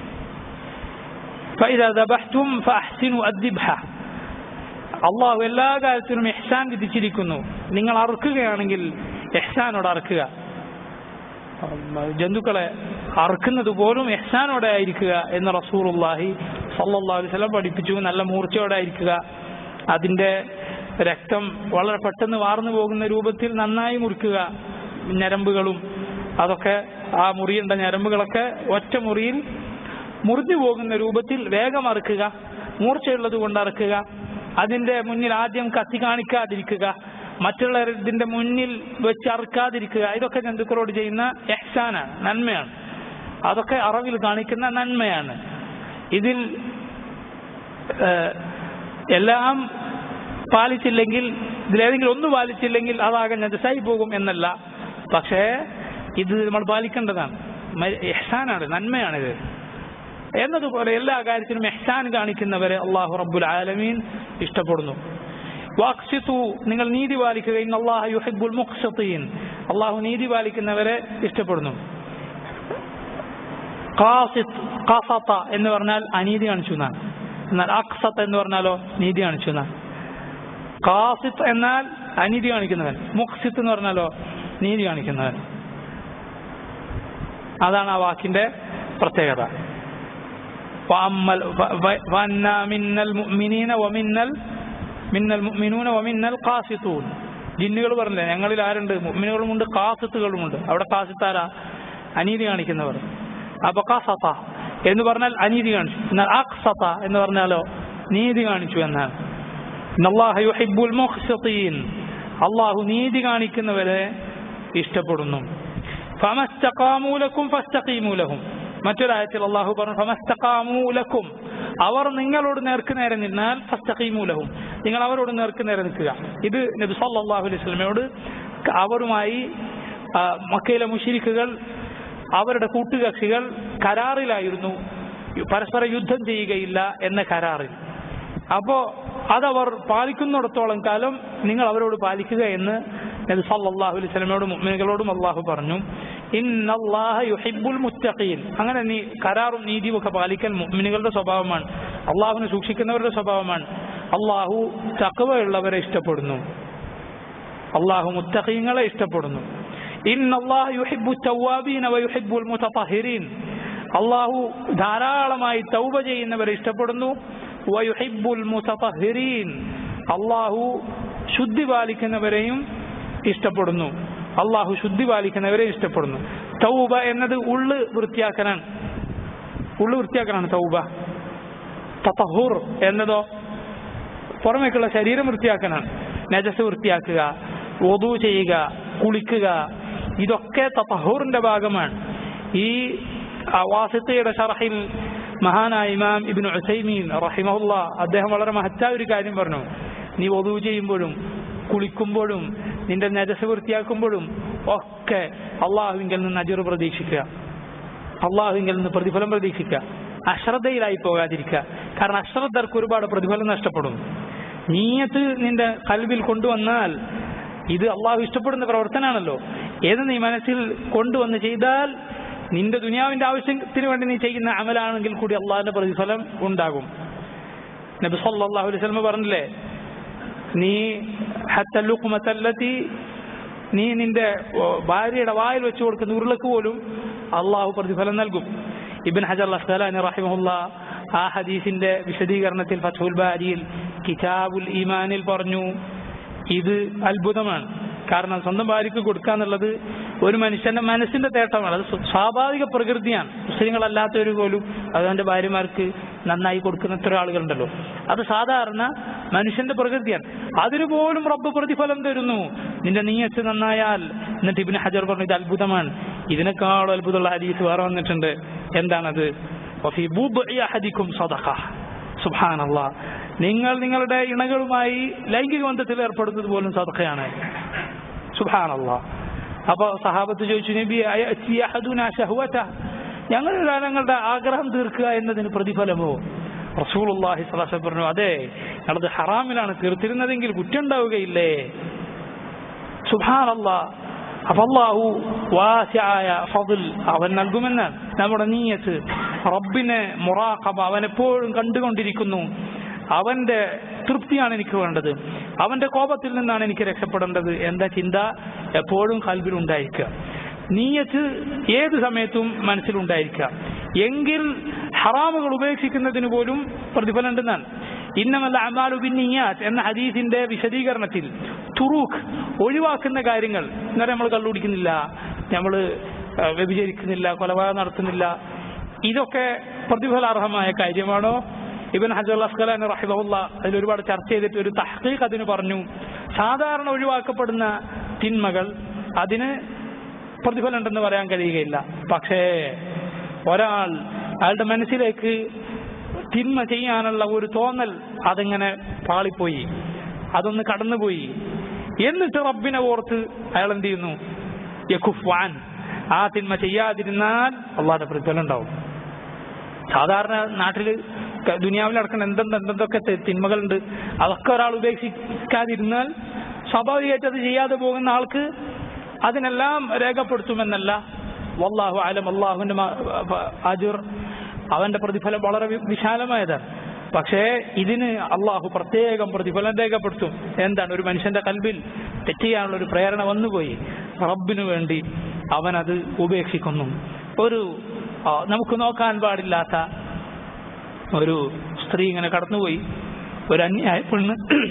A: فإذا ذبحتم فأحسنوا الذبحة അള്ളാഹു എല്ലാ കാര്യത്തിലും എഹ്സാൻ വിധിച്ചിരിക്കുന്നു നിങ്ങൾ അറുക്കുകയാണെങ്കിൽ എഹ്സാനോട് അറുക്കുക ജന്തുക്കളെ അറുക്കുന്നത് പോലും എഹ്സാനോടെ ആയിരിക്കുക എന്ന് റസൂറുല്ലാഹി സല്ലല്ലാഹു അലൈഹി വസല്ലം പഠിപ്പിച്ചു നല്ല മൂർച്ചയോടെ ആയിരിക്കുക അതിന്റെ രക്തം വളരെ പെട്ടെന്ന് വാർന്നു പോകുന്ന രൂപത്തിൽ നന്നായി മുറിക്കുക ഞരമ്പുകളും അതൊക്കെ ആ മുറിയുണ്ട ഞരമ്പുകളൊക്കെ ഒറ്റ മുറിയിൽ മുറിഞ്ഞു പോകുന്ന രൂപത്തിൽ വേഗം അറുക്കുക മൂർച്ചയുള്ളത് കൊണ്ട് അറുക്കുക അതിന്റെ മുന്നിൽ ആദ്യം കത്തി കാണിക്കാതിരിക്കുക മറ്റുള്ളവരുടെ മുന്നിൽ വെച്ച് അറുക്കാതിരിക്കുക ഇതൊക്കെ ജന്തുക്കളോട് ചെയ്യുന്ന എഹ്സാനാണ് നന്മയാണ് അതൊക്കെ അറവിൽ കാണിക്കുന്ന നന്മയാണ് ഇതിൽ ഏഹ്, എല്ലാം പാലിച്ചില്ലെങ്കിൽ ഇതിലേതെങ്കിലും ഒന്ന് പാലിച്ചില്ലെങ്കിൽ അതാകെ നജസായി പോകും എന്നല്ല പക്ഷേ ഇത് നമ്മൾ പാലിക്കേണ്ടതാണ് മ- ഇഹ്സാനാണ് നന്മയാണിത് എന്നതുപോലെ എല്ലാ കാര്യത്തിലും എഹ്സാൻ കാണിക്കുന്നവരെ അള്ളാഹു റബ്ബുൽ ആലമീൻ ഇഷ്ടപ്പെടുന്നു വാക്സിത്തു നിങ്ങൾ നീതി പാലിക്കുക ഇന്ന് അള്ളാഹു യുഹിബുൽ മുഖ്സത്തീൻ അള്ളാഹു നീതി പാലിക്കുന്നവരെ ഇഷ്ടപ്പെടുന്നു ഖാസിത്ത് ഖസത്ത എന്ന് പറഞ്ഞാൽ അനീതി കാണിച്ചു എന്നാണ് എന്നാൽ അക്സത്ത് എന്ന് പറഞ്ഞാലോ നീതി കാണിച്ചു എന്നാണ് ഖാസിത്ത് എന്നാൽ അനീതി കാണിക്കുന്നവൻ മുഖ്സിത്ത് എന്ന് പറഞ്ഞാലോ നീതി കാണിക്കുന്നവൻ അതാണ് ആ വാക്കിന്റെ പ്രത്യേകത وأما- ف- ف- فأنا منا المؤمنين ومنا ال- منا المؤمنون ومنا القاسطون ജിന്നുകൾ പറഞ്ഞില്ലേ ഞങ്ങളിൽ ആരുണ്ട് മുഅ്മിനുകളുമുണ്ട് കാസിത്തുകളുമുണ്ട് അവിടെ കാസിത്താരാ അനീതി കാണിക്കുന്നവർ അപ്പൊ കാസത്ത എന്ന് പറഞ്ഞാൽ അനീതി കാണിച്ചു എന്നാൽ അക്സത്ത എന്ന് പറഞ്ഞാലോ നീതി കാണിച്ചു എന്നാണ് ഇന്നല്ലാഹ യുഹിബ്ബുൽ മുഖ്സിതീൻ അള്ളാഹു നീതി കാണിക്കുന്നവരെ ഇഷ്ടപ്പെടുന്നു ഫമസ്തഖാമൂ ലക്കും ഫസ്തഖീമൂ ലഹും മറ്റൊരായത്തിൽ അള്ളാഹു പറഞ്ഞു ഫമസ്തഖാമൂ ലക്കും അവർ നിങ്ങളോട് നേർക്ക് നേരെ നിന്നാൽ ഫസ്തഖീമൂ ലഹും നിങ്ങൾ അവരോട് നേർക്ക് നേരെ നിൽക്കുക ഇത് നബി സല്ലല്ലാഹു അലൈഹി വസല്ലമയോട് അവരുമായി ആ, മക്കയിലെ മുഷിരിക്കുകൾ അവരുടെ കൂട്ടുകക്ഷികൾ കരാറിലായിരുന്നു പരസ്പര യുദ്ധം ചെയ്യുകയില്ല എന്ന കരാറിൽ അപ്പോ അതവർ പാലിക്കുന്നിടത്തോളം കാലം നിങ്ങൾ അവരോട് പാലിക്കുക എന്ന് നബി സല്ലല്ലാഹു അലൈഹി വസല്ലമയോടും മുഅ്മിനുകളോടും അള്ളാഹു പറഞ്ഞു ഇന്നല്ലാഹ യുഹിബ്ബുൽ മുത്തഖീൻ അങ്ങനെ നീ കരാറും നീതിയും ഒക്കെ പാലിക്കൽ മുഅ്മിനുകളുടെ സ്വഭാവമാണ് അള്ളാഹുവിനെ സൂക്ഷിക്കുന്നവരുടെ സ്വഭാവമാണ് അള്ളാഹു തഖവയുള്ളവരെ ഇഷ്ടപ്പെടുന്നു അള്ളാഹു മുത്തഖീങ്ങളെ ഇഷ്ടപ്പെടുന്നു ഇന്നല്ലാഹ യുഹിബ്ബു തവ്വാബീന വയുഹിബ്ബുൽ മുതതഹിരീൻ അള്ളാഹു ധാരാളമായി തൗബ ചെയ്യുന്നവരെ ഇഷ്ടപ്പെടുന്നു വയുഹിബ്ബുൽ മുതതഹിരീൻ അള്ളാഹു ശുദ്ധി പാലിക്കുന്നവരെയും ഇഷ്ടപ്പെടുന്നു അള്ളാഹു ശുദ്ധി പാലിക്കുന്നവരെ ഇഷ്ടപ്പെടുന്നു തൗബ എന്നത് ഉള്ള് വൃത്തിയാക്കലാണ് ഉള്ളു വൃത്തിയാക്കലാണ് തൗബ തതഹുർ എന്നതോ പുറമേക്കുള്ള ശരീരം വൃത്തിയാക്കാനാണ് നജസ് വൃത്തിയാക്കുക ഒതു ചെയ്യുക കുളിക്കുക ഇതൊക്കെ തതഹൂറിന്റെ ഭാഗമാണ് ഈ വാസിത്തയുടെ ഷറഹിൽ മഹാനായ ഇമാം ഇബിൻ ഉസൈമീൻ റഹിമഹുല്ല അദ്ദേഹം വളരെ മഹത്തായ ഒരു കാര്യം പറഞ്ഞു നീ ഒതു ചെയ്യുമ്പോഴും കുളിക്കുമ്പോഴും നിന്റെ നജസ് വൃത്തിയാക്കുമ്പോഴും ഒക്കെ അള്ളാഹുവിങ്കിൽ നിന്ന് അജുർ പ്രതീക്ഷിക്കുക അള്ളാഹുവിങ്കിൽ നിന്ന് പ്രതിഫലം പ്രതീക്ഷിക്കുക അശ്രദ്ധയിലായി പോകാതിരിക്കുക കാരണം അശ്രദ്ധർക്ക് ഒരുപാട് പ്രതിഫലം നഷ്ടപ്പെടും നീയത്ത് നിന്റെ കൽവിൽ കൊണ്ടുവന്നാൽ ഇത് അള്ളാഹു ഇഷ്ടപ്പെടുന്ന പ്രവർത്തനമാണല്ലോ ഏത് നീ മനസ്സിൽ കൊണ്ടുവന്ന് ചെയ്താൽ നിന്റെ ദുനിയാവിന്റെ ആവശ്യത്തിന് വേണ്ടി നീ ചെയ്യുന്ന അമലാണെങ്കിൽ കൂടി അള്ളാഹിന്റെ പ്രതിഫലം ഉണ്ടാകും നബി സല്ലല്ലാഹു അലൈഹി വസല്ലം പറഞ്ഞില്ലേ നീ ഹത്ത ലുഖ്മത്തല്ലത്തി നീ നിന്റെ ഓ, ഭാര്യയുടെ വായിൽ വെച്ച് കൊടുക്കുന്ന ഉരുളക്ക് പോലും അള്ളാഹു പ്രതിഫലം നൽകും ഇബിൻ ഹജർ അസ്സലാനി റഹിമഹുല്ല ആ ഹദീസിന്റെ വിശദീകരണത്തിൽ ഫത്തുൽ ബാരിയിൽ കിതാബുൽ ഈമാനിൽ പറഞ്ഞു ഇത് അത്ഭുതമാണ് കാരണം സ്വന്തം ഭാര്യയ്ക്ക് കൊടുക്കുക എന്നുള്ളത് ഒരു മനുഷ്യന്റെ മനസ്സിന്റെ തേട്ടമാണ് അത് സ്വ- സ്വാഭാവിക പ്രകൃതിയാണ് മുസ്ലിങ്ങളല്ലാത്തവർ പോലും അവന്റെ ഭാര്യമാർക്ക് നന്നായി കൊടുക്കുന്ന എത്ര ആളുകളുണ്ടല്ലോ അത് സാധാരണ മനുഷ്യന്റെ പ്രകൃതിയാണ് അതിനു പോലും റബ്ബ് പ്രതിഫലം തരുന്നു നിന്റെ നീയത്ത് നന്നായാൽ എന്നിട്ട് ഇബിന് ഹജർ പറഞ്ഞു ഇത് അത്ഭുതമാണ് ഇതിനേക്കാളും അത്ഭുതമുള്ള ഹദീസ് വേറെ വന്നിട്ടുണ്ട് എന്താണത് വഫി ബുദ്ഇ അഹദിക്കും സദഖ സുബ്ഹാനല്ലാ നിങ്ങൾ നിങ്ങളുടെ ഇണകളുമായി ലൈംഗിക ബന്ധത്തിൽ ഏർപ്പെടുന്നത് പോലും സദഖയാണ് സുബ്ഹാനല്ലാ അപ്പൊ സഹാബത്ത് ചോദിച്ചു നബി അയഅതി അഹദുനാ ശഹ്വത ഞങ്ങൾ ഞങ്ങളുടെ ആഗ്രഹം തീർക്കുക എന്നതിന് പ്രതിഫലമോ റസൂലുള്ളാഹി സ്വല്ലല്ലാഹു അലൈഹി വസല്ലം പറഞ്ഞു അതെ ഞങ്ങളത് ഹറാമിലാണ് തീർത്തിരുന്നതെങ്കിൽ കുറ്റം ഉണ്ടാവുകയില്ലേ സുബ്ഹാനല്ലാ അപ്പൊ അള്ളാഹു വാസിയായ ഫضൽ അവൻ നൽകുമെന്നാണ് നമ്മുടെ നീയത്ത് റബ്ബിനെ മുറാഖബ അവൻ എപ്പോഴും കണ്ടുകൊണ്ടിരിക്കുന്നു അവന്റെ തൃപ്തിയാണ് എനിക്ക് വേണ്ടത് അവന്റെ കോപത്തിൽ നിന്നാണ് എനിക്ക് രക്ഷപ്പെടേണ്ടത് എന്ന ചിന്ത എപ്പോഴും കൽബിൽ ഉണ്ടായിരിക്കുക നീയത്ത് ഏത് സമയത്തും മനസ്സിലുണ്ടായിരിക്കുക എങ്കിൽ ഹറാമുകൾ ഉപേക്ഷിക്കുന്നതിന് പോലും പ്രതിഫലം ഉണ്ടെന്നാണ് ഇന്നമല്ല അമാലു ബിന്നിയാത്ത് എന്ന ഹദീസിന്റെ വിശദീകരണത്തിൽ തുറൂഖ് ഒഴിവാക്കുന്ന കാര്യങ്ങൾ എന്നാൽ നമ്മൾ കള്ളുപിടിക്കുന്നില്ല നമ്മൾ വ്യഭിചരിക്കുന്നില്ല കൊലപാതകം നടത്തുന്നില്ല ഇതൊക്കെ പ്രതിഫലാർഹമായ കാര്യമാണോ ഇബൻ ഹജർ അസ്കലാൻ റഹിബുല്ല അതിൽ ഒരുപാട് ചർച്ച ചെയ്തിട്ട് ഒരു തഹ്ഖീഖ് അതിന് പറഞ്ഞു സാധാരണ ഒഴിവാക്കപ്പെടുന്ന തിന്മകൾ അതിന് പ്രതിഫലം ഉണ്ടെന്ന് പറയാൻ കഴിയുകയില്ല പക്ഷേ ഒരാൾ അയാളുടെ മനസ്സിലേക്ക് തിന്മ ചെയ്യാനുള്ള ഒരു തോന്നൽ അതിങ്ങനെ പാളിപ്പോയി അതൊന്ന് കടന്നുപോയി എന്നിട്ട് റബ്ബിനെ ഓർത്ത് അയാൾ എന്ത് ചെയ്യുന്നു യഖുഫാൻ ആ തിന്മ ചെയ്യാതിരുന്നാൽ അള്ളാന്റെ പ്രതിഫലം ഉണ്ടാവും സാധാരണ നാട്ടിൽ ദുനിയാവിൽ നടക്കുന്ന എന്തെന്ത് എന്തൊക്കെ തിന്മകളുണ്ട് അതൊക്കെ ഒരാൾ ഉപേക്ഷിക്കാതിരുന്നാൽ സ്വാഭാവികമായിട്ട് അത് ചെയ്യാതെ പോകുന്ന ആൾക്ക് അതിനെല്ലാം രേഖപ്പെടുത്തുമെന്നല്ല വല്ലാഹു ആലം അള്ളാഹുവിന്റെ അജുർ അവന്റെ പ്രതിഫലം വളരെ വിശാലമായതാണ് പക്ഷേ ഇതിന് അള്ളാഹു പ്രത്യേകം പ്രതിഫലം രേഖപ്പെടുത്തും എന്താണ് ഒരു മനുഷ്യന്റെ കൽബിൽ തെറ്റ് ചെയ്യാനുള്ള ഒരു പ്രേരണ വന്നുപോയി റബ്ബിനു വേണ്ടി അവനത് ഉപേക്ഷിക്കുന്നു ഒരു നമുക്ക് നോക്കാൻ പാടില്ലാത്ത ഒരു സ്ത്രീ ഇങ്ങനെ കടന്നുപോയി ഒരു അന്യായ പെണ്ണ്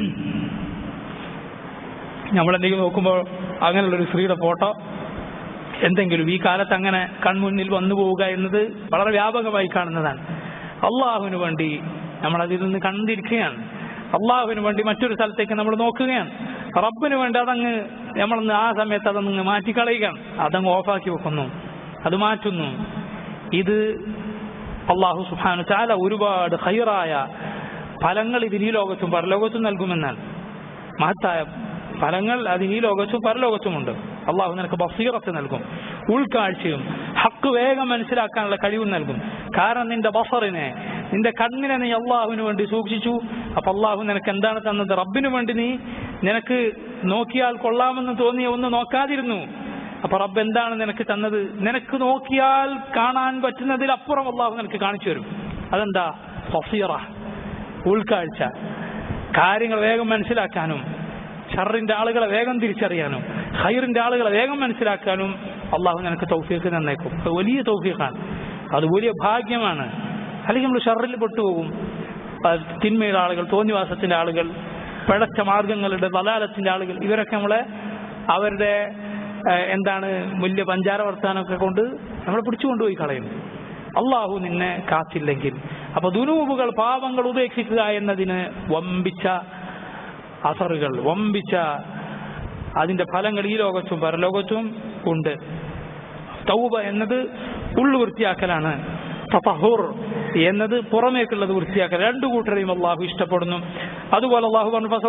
A: നമ്മളെന്തെങ്കിലും നോക്കുമ്പോൾ അങ്ങനെയുള്ള ഒരു സ്ത്രീയുടെ ഫോട്ടോ എന്തെങ്കിലും ഈ കാലത്ത് അങ്ങനെ കൺമുന്നിൽ വന്നു പോവുക എന്നത് വളരെ വ്യാപകമായി കാണുന്നതാണ് അള്ളാഹുവിന് വേണ്ടി നമ്മൾ അതിൽ നിന്ന് കണ്ടിരിക്കുകയാണ് അള്ളാഹുവിന് വേണ്ടി മറ്റൊരു സ്ഥലത്തേക്ക് നമ്മൾ നോക്കുകയാണ് റബ്ബിന് വേണ്ടി അതങ്ങ് നമ്മളൊന്ന് ആ സമയത്ത് അതങ്ങ് മാറ്റിക്കളയുകയാണ് അതങ്ങ് ഓഫാക്കി വെക്കുന്നു അത് മാറ്റുന്നു ഇത് അള്ളാഹു സുഹാനു ചാല ഒരുപാട് ഹൈറായ ഫലങ്ങൾ ഇതിന് ഈ ലോകത്തും പരലോകത്തും നൽകുമെന്നാണ് മഹത്തായ ഫലങ്ങൾ അതിന് ഈ ലോകത്തും പരലോകത്തുമുണ്ട് അള്ളാഹു നിനക്ക് ബസീറത്ത് നൽകും ഉൾക്കാഴ്ചയും ഹക്ക് വേഗം മനസ്സിലാക്കാനുള്ള കഴിവും നൽകും കാരണം നിന്റെ ബസറിനെ നിന്റെ കണ്ണിനെ നീ അള്ളാഹുവിന് വേണ്ടി സൂക്ഷിച്ചു അപ്പൊ അള്ളാഹു നിനക്ക് എന്താണ് തന്നത് റബ്ബിന് വേണ്ടി നീ നിനക്ക് നോക്കിയാൽ കൊള്ളാമെന്ന് തോന്നിയ ഒന്ന് നോക്കാതിരുന്നു അപ്പൊ റബ്ബ് എന്താണ് നിനക്ക് തന്നത് നിനക്ക് നോക്കിയാൽ കാണാൻ പറ്റുന്നതിലപ്പുറം അള്ളാഹു നിനക്ക് കാണിച്ചു തരും അതെന്താ ഫസീറ ഉൾക്കാഴ്ച കാര്യങ്ങൾ വേഗം മനസ്സിലാക്കാനും ഷറിന്റെ ആളുകളെ വേഗം തിരിച്ചറിയാനും ഹൈറിന്റെ ആളുകളെ വേഗം മനസ്സിലാക്കാനും അള്ളാഹു നിനക്ക് തൗഫീഖ് തന്നേക്കും അത് വലിയ തൗഫീഖാണ് അത് വലിയ ഭാഗ്യമാണ് അല്ലെങ്കിൽ നമ്മൾ ഷറിൽ പെട്ടുപോകും തിന്മയുടെ ആളുകൾ തോന്നിവാസത്തിന്റെ ആളുകൾ പിഴച്ച മാർഗങ്ങളുടെ ദലാലത്തിന്റെ ആളുകൾ ഇവരൊക്കെ നമ്മളെ അവരുടെ എന്താണ് വലിയ പഞ്ചാര വർത്താനമൊക്കെ കൊണ്ട് നമ്മളെ പിടിച്ചുകൊണ്ടുപോയി കളയും അള്ളാഹു നിന്നെ കാത്തില്ലെങ്കിൽ അപ്പൊ ദുനൂബുകൾ പാപങ്ങൾ ഉപേക്ഷിക്കുക എന്നതിന് വമ്പിച്ച അസറുകൾ വമ്പിച്ച അതിന്റെ ഫലങ്ങൾ ഈ ലോകത്തും പരലോകത്തും ഉണ്ട് തൗബ എന്നത് ഉള്ളു വൃത്തിയാക്കലാണ് തപഹുർ എന്നത് പുറമേക്കുള്ളത് വൃത്തിയാക്കൽ രണ്ടു കൂട്ടരെയും അള്ളാഹു ഇഷ്ടപ്പെടുന്നു അതുപോലെ അള്ളാഹു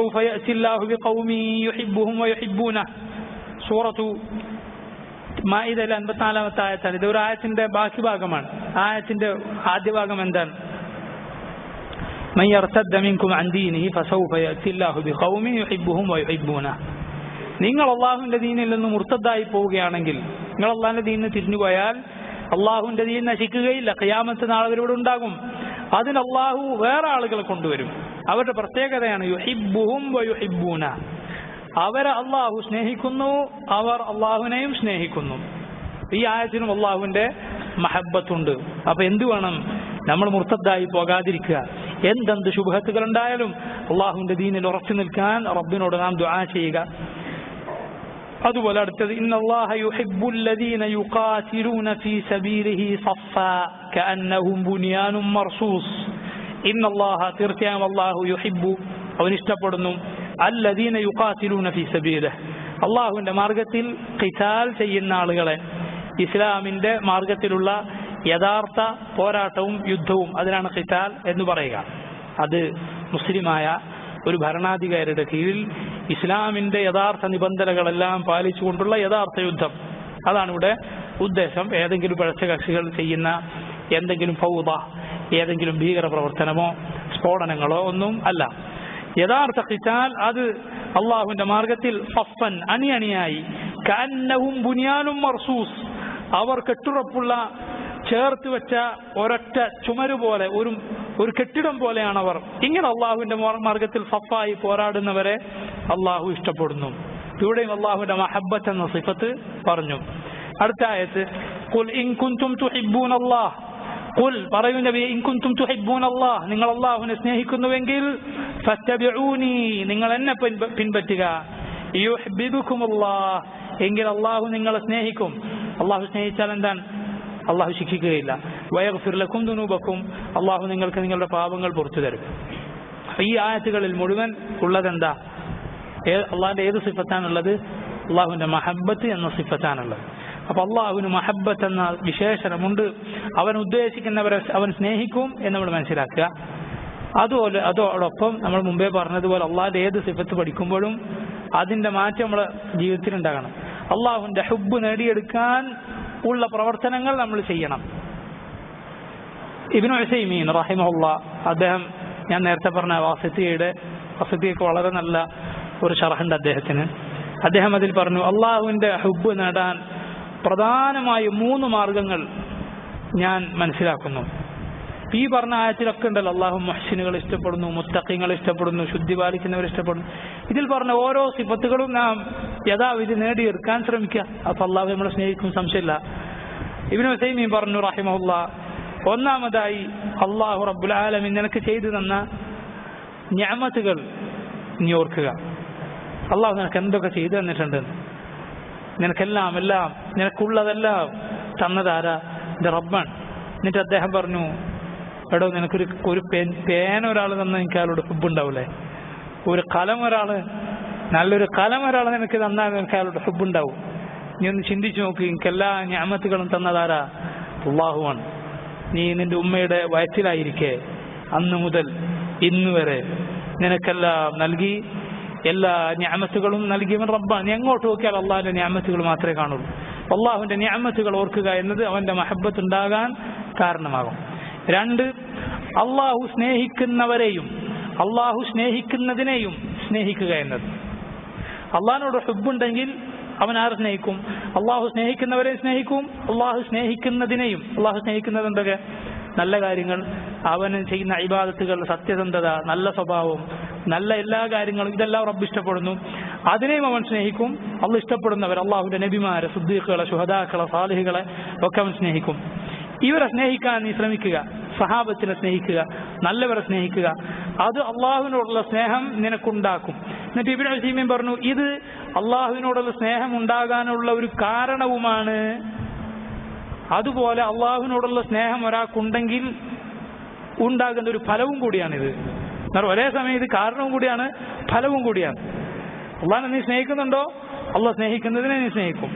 A: പറഞ്ഞു സൂറത്തു മായിദയിലെ അൻപത്തിനാലാമത്തെ ആയത്താണ് ഇത് ഒരു ആയത്തിന്റെ ബാക്കി ഭാഗമാണ് ആയത്തിന്റെ ആദ്യ ഭാഗം എന്താണ് من يرتد منكم عن دينه فسوف يأتي الله بقوم يحبهم ويحبونه നിങ്ങൾ അള്ളാഹുവിന്റെ ദീനിൽ നിന്ന് മുർത്തദ്ദായി പോവുകയാണെങ്കിൽ നിങ്ങൾ അള്ളാഹിന്റെ ദീനിന് തിരിഞ്ഞു പോയാൽ അള്ളാഹുവിന്റെ ദീൻ നശിക്കുകയില്ല ഖിയാമത്ത് നാളെ ഇവിടെ ഉണ്ടാകും അതിന് അള്ളാഹു വേറെ ആളുകളെ കൊണ്ടുവരും അവരുടെ പ്രത്യേകതയാണ് യുഹിബുഹും വയുഹിബൂന അവരെ അള്ളാഹു സ്നേഹിക്കുന്നു അവർ അള്ളാഹുവിനെയും സ്നേഹിക്കുന്നു ഈ ആയത്തിനും അള്ളാഹുവിന്റെ മഹബത്തുണ്ട് അപ്പൊ എന്തു വേണം നമ്മൾ മുർത്തദ്ദായി പോകാതിരിക്കുക എന്തെന്ത് ശുഭത്തുകൾ ഉണ്ടായാലും അള്ളാഹുവിന്റെ ദീനിൽ ഉറച്ചു നിൽക്കാൻ റബ്ബിനോട് നാം ദുആ ചെയ്യുക അതുപോലെ അടുത്തത് ഇന്നല്ലാഹ യുഹിബ്ബുല്ലദീന യുഖാതിലൂന ഫീ സബീലിഹി സഫാ കഅന്നഹും ബുനിയാനും മർസൂസ് ഇന്നല്ലാഹ തീർച്ചയായും അല്ലാഹു യുഹിബ്ബു അവൻ ഇഷ്ടപ്പെടുന്നു അല്ലദീന യുഖാതിലൂന ഫീ സബീലിഹി അള്ളാഹുവിന്റെ മാർഗത്തിൽ ഖിതാൽ ചെയ്യുന്ന ആളുകളെ ഇസ്ലാമിന്റെ മാർഗത്തിലുള്ള യഥാർത്ഥ പോരാട്ടവും യുദ്ധവും അതിനാണ് ഖിതാൽ എന്ന് പറയുക അത് മുസ്ലിമായ ഒരു ഭരണാധികാരിയുടെ കീഴിൽ ഇസ്ലാമിന്റെ യഥാർത്ഥ നിബന്ധനകളെല്ലാം പാലിച്ചുകൊണ്ടുള്ള യഥാർത്ഥ യുദ്ധം അതാണ് ഇവിടെ ഉദ്ദേശം ഏതെങ്കിലും പിഴച്ച കക്ഷികൾ ചെയ്യുന്ന എന്തെങ്കിലും ഫൗദ ഏതെങ്കിലും ഭീകര പ്രവർത്തനമോ സ്ഫോടനങ്ങളോ ഒന്നും അല്ല യഥാർത്ഥ ഖിതാൽ അത് അള്ളാഹുവിന്റെ മാർഗത്തിൽ ഫഫൻ അണിയണിയായി കന്നഹും ബുനിയാനും മർസൂസ് അവർ കെട്ടുറപ്പുള്ള ചേർത്ത് വെച്ച ഒരൊറ്റ ചുമര് പോലെ ഒരു ഒരു കെട്ടിടം പോലെയാണ് അവർ ഇങ്ങനെ അള്ളാഹുവിന്റെ മാർഗത്തിൽ ഫഫായി പോരാടുന്നവരെ അള്ളാഹു ഇഷ്ടപ്പെടുന്നു ഇവിടെയും അള്ളാഹുവിന്റെ മഹബത്ത് എന്ന സിഫത്ത് പറഞ്ഞു അടുത്ത ആയത്ത് കുൽ ഇൻ കുൻതും തുഹിബ്ബൂന അല്ലാഹ് കുൽ പറയൂ നബി ഇൻ കുൻതും തുഹിബ്ബൂന അല്ലാഹ് നിങ്ങൾ അള്ളാഹുവിനെ സ്നേഹിക്കുന്നുവെങ്കിൽ ഫത്തബിഊനി നിങ്ങൾ എന്നെ പിൻപ- പിൻപറ്റുക യുഹ്ബിബുക്കുമുല്ലാഹ് എങ്കിൽ അള്ളാഹു നിങ്ങളെ സ്നേഹിക്കും അള്ളാഹു സ്നേഹിച്ചാൽ എന്താണ് അള്ളാഹു ശിക്ഷിക്കുകയില്ല വയഗ്ഫിർലക്കും ദുനൂബക്കും അള്ളാഹു നിങ്ങൾക്ക് നിങ്ങളുടെ പാപങ്ങൾ പുറത്തു തരും ഈ ആയത്തുകളിൽ മുഴുവൻ ഉള്ളതെന്താ അള്ളാഹിന്റെ ഏത് സിഫത്താണുള്ളത് അള്ളാഹുവിന്റെ മഹബത്ത് എന്ന സിഫത്താണുള്ളത് അപ്പൊ അള്ളാഹുവിന് മഹബത്ത് എന്ന വിശേഷണമുണ്ട് അവൻ ഉദ്ദേശിക്കുന്നവരെ അവൻ സ്നേഹിക്കും എന്ന് നമ്മൾ മനസ്സിലാക്കുക അതുപോലെ അതോടൊപ്പം നമ്മൾ മുമ്പേ പറഞ്ഞതുപോലെ അള്ളാഹിന്റെ ഏത് സിഫത്ത് പഠിക്കുമ്പോഴും അതിന്റെ മാറ്റം നമ്മുടെ ജീവിതത്തിൽ ഉണ്ടാകണം അള്ളാഹുവിന്റെ ഹുബ് നേടിയെടുക്കാൻ ഉള്ള പ്രവർത്തനങ്ങൾ നമ്മൾ ചെയ്യണം ഇബിനു ഹുസൈമീൻ റഹിമുള്ള അദ്ദേഹം ഞാൻ നേരത്തെ പറഞ്ഞ വാസത്തിയുടെ വസതിയൊക്കെ വളരെ നല്ല ഒരു ഷറഹുണ്ട് അദ്ദേഹത്തിന് അദ്ദേഹം അതിൽ പറഞ്ഞു അള്ളാഹുവിന്റെ ഹുബ് നേടാൻ പ്രധാനമായും മൂന്ന് മാർഗങ്ങൾ ഞാൻ മനസ്സിലാക്കുന്നു ഈ പറഞ്ഞ ആയത്തിലൊക്കെ ഉണ്ടല്ലോ അള്ളാഹു മഹ്സിനുകൾ ഇഷ്ടപ്പെടുന്നു മുത്തക്കിങ്ങൾ ഇഷ്ടപ്പെടുന്നു ശുദ്ധി പാലിക്കുന്നവർ ഇഷ്ടപ്പെടുന്നു ഇതിൽ പറഞ്ഞ ഓരോ സിഫത്തുകളും നാം യഥാവിധി നേടിയെടുക്കാൻ ശ്രമിക്കുക അപ്പൊ അള്ളാഹു നമ്മളെ സ്നേഹിക്കും സംശയമില്ല ഇബിന് ഹുസൈമീൻ പറഞ്ഞു റഹിമഹുല്ല ഒന്നാമതായി അള്ളാഹു റബ്ബുൽ ആലമിൻ നിനക്ക് ചെയ്തു തന്ന ഞാമത്തുകൾ നീ ഓർക്കുക അള്ളാഹു നിനക്ക് എന്തൊക്കെ ചെയ്തു തന്നിട്ടുണ്ട് നിനക്കെല്ലാം എല്ലാം നിനക്കുള്ളതെല്ലാം തന്നതാരാ എന്റെ റബ്ബാണ് എന്നിട്ട് അദ്ദേഹം പറഞ്ഞു എടോ നിനക്കൊരു ഒരു പേന ഒരാൾ തന്ന എനിക്ക് അയാളോട് ഹുബുണ്ടാവൂലേ ഒരു കലം ഒരാള് നല്ലൊരു കലം ഒരാൾ നിനക്ക് തന്നാൽ നിനക്ക് അയാളോട് ഹുബുണ്ടാവും നീ ഒന്ന് ചിന്തിച്ചു നോക്ക് എനിക്ക് എല്ലാ ഞാമത്തുകളും തന്നതാരാ അള്ളാഹുവാണ് നീ നിന്റെ ഉമ്മയുടെ വയറ്റിലായിരിക്കെ അന്ന് മുതൽ ഇന്ന് വരെ നിനക്കെല്ലാം നൽകി എല്ലാ ഞാമത്തുകളും നൽകിയവൻ റബ്ബാണ് നീ എങ്ങോട്ട് നോക്കിയാൽ അള്ളാഹിന്റെ ഞാമത്തുകൾ മാത്രമേ കാണുള്ളൂ അള്ളാഹുവിന്റെ ഞാമത്തുകൾ ഓർക്കുക എന്നത് അവന്റെ മഹബത്ത് ഉണ്ടാകാൻ കാരണമാകും രണ്ട് അള്ളാഹു സ്നേഹിക്കുന്നവരെയും അള്ളാഹു സ്നേഹിക്കുന്നതിനെയും സ്നേഹിക്കുക എന്നത് അള്ളാഹിനോട് ഹുബുണ്ടെങ്കിൽ അവൻ ആരെ സ്നേഹിക്കും അള്ളാഹു സ്നേഹിക്കുന്നവരെ സ്നേഹിക്കും അള്ളാഹു സ്നേഹിക്കുന്നതിനെയും അള്ളാഹു സ്നേഹിക്കുന്നത് എന്തൊക്കെ നല്ല കാര്യങ്ങൾ അവന് ചെയ്യുന്ന ഇബാദത്തുകൾ സത്യസന്ധത നല്ല സ്വഭാവം നല്ല എല്ലാ കാര്യങ്ങളും ഇതെല്ലാം റബ്ബ് ഇഷ്ടപ്പെടുന്നു അതിനെയും അവൻ സ്നേഹിക്കും അള്ള ഇഷ്ടപ്പെടുന്നവർ അള്ളാഹുവിന്റെ നബിമാരെ സുദ്ദീഖുകളെ ശുഹദാക്കളെ സാലിഹികളെ ഒക്കെ അവൻ സ്നേഹിക്കും ഇവരെ സ്നേഹിക്കാൻ നീ ശ്രമിക്കുക സഹാബത്തിനെ സ്നേഹിക്കുക നല്ലവരെ സ്നേഹിക്കുക അത് അള്ളാഹുവിനോടുള്ള സ്നേഹം നിനക്കുണ്ടാക്കും എന്നിട്ട് ഇബിൻ ഹസീമീൻ പറഞ്ഞു ഇത് അള്ളാഹുവിനോടുള്ള സ്നേഹം ഉണ്ടാകാനുള്ള ഒരു കാരണവുമാണ് അതുപോലെ അള്ളാഹുവിനോടുള്ള സ്നേഹം ഒരാൾക്കുണ്ടെങ്കിൽ ഉണ്ടാകുന്ന ഒരു ഫലവും കൂടിയാണിത് എന്നാൽ ഒരേ സമയം ഇത് കാരണവും കൂടിയാണ് ഫലവും കൂടിയാണ് അള്ളാഹിനെ നീ സ്നേഹിക്കുന്നുണ്ടോ അള്ളാഹ് സ്നേഹിക്കുന്നതിനെ നീ സ്നേഹിക്കും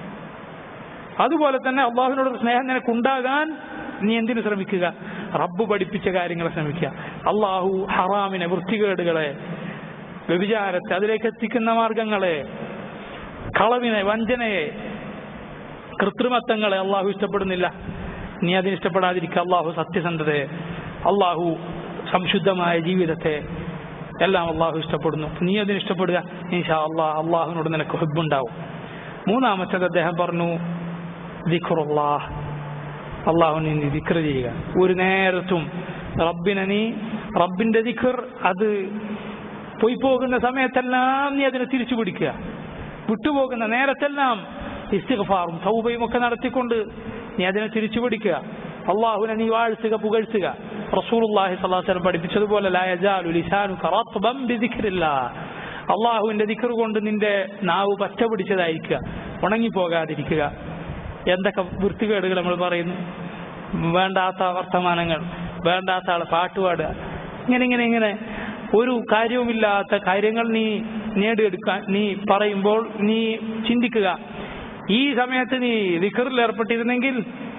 A: അതുപോലെ തന്നെ അള്ളാഹുവിനോടുള്ള സ്നേഹം നിനക്കുണ്ടാകാൻ നീ എന്തിനു ശ്രമിക്കുക റബ്ബ് പഠിപ്പിച്ച കാര്യങ്ങളെ ശ്രമിക്കുക അള്ളാഹു ഹറാമിനെ വൃത്തികേടുകളെ വ്യഭിചാരത്തെ അതിലേക്ക് എത്തിക്കുന്ന മാർഗങ്ങളെ കളവിനെ വഞ്ചനയെ കൃത്രിമത്വങ്ങളെ അള്ളാഹു ഇഷ്ടപ്പെടുന്നില്ല നീ അതിന് ഇഷ്ടപ്പെടാതിരിക്കുക അള്ളാഹു സത്യസന്ധതയെ അള്ളാഹു സംശുദ്ധമായ ജീവിതത്തെ എല്ലാം അള്ളാഹു ഇഷ്ടപ്പെടുന്നു നീ അതിന് ഇഷ്ടപ്പെടുക ഇൻഷാ അള്ളാഹ് അള്ളാഹുവിനോട് നിനക്ക് ഹുബുണ്ടാവും മൂന്നാമത്തേത് അദ്ദേഹം പറഞ്ഞു ദിഖുറുല്ലാഹ് അള്ളാഹുവിനെ നീ ദിക്ർ ചെയ്യുക ഒരു നേരത്തും റബ്ബിനെ നീ റബ്ബിന്റെ ദിഖർ അത് പോയി പോകുന്ന സമയത്തെല്ലാം നീ അതിനെ തിരിച്ചു പിടിക്കുക വിട്ടുപോകുന്ന നേരത്തെല്ലാം ഇസ്തിഗ്ഫാറും തൗബയും ഒക്കെ നടത്തിക്കൊണ്ട് നീ അതിനെ തിരിച്ചു പിടിക്കുക അള്ളാഹുവിനെ നീ വാഴ്ത്തുക പുകഴ്ത്തുക റസൂലുള്ളാഹി സ്വല്ലല്ലാഹു അലൈഹി വസല്ലം പഠിപ്പിച്ചതുപോലെ ലാ യജാലു ലിസാനുക റത്ബൻ ബിദിക്രില്ലാഹ് അള്ളാഹുവിന്റെ ദിക്ർ കൊണ്ട് നിന്റെ നാവ് പച്ച പിടിച്ചതായിരിക്കുക ഉണങ്ങിപ്പോകാതിരിക്കുക എന്തൊക്കെ വൃത്തികേടുകൾ നമ്മൾ പറയുന്നു വേണ്ടാത്ത വർത്തമാനങ്ങൾ വേണ്ടാത്ത ആൾ പാട്ടുപാടുക ഇങ്ങനെ ഇങ്ങനെ ഇങ്ങനെ ഒരു കാര്യവുമില്ലാത്ത കാര്യങ്ങൾ നീ നേടിയെടുക്കാൻ നീ പറയുമ്പോൾ നീ ചിന്തിക്കുക ഈ സമയത്ത് നീ വിക്കറിൽ ഏർപ്പെട്ടിരുന്നെങ്കിൽ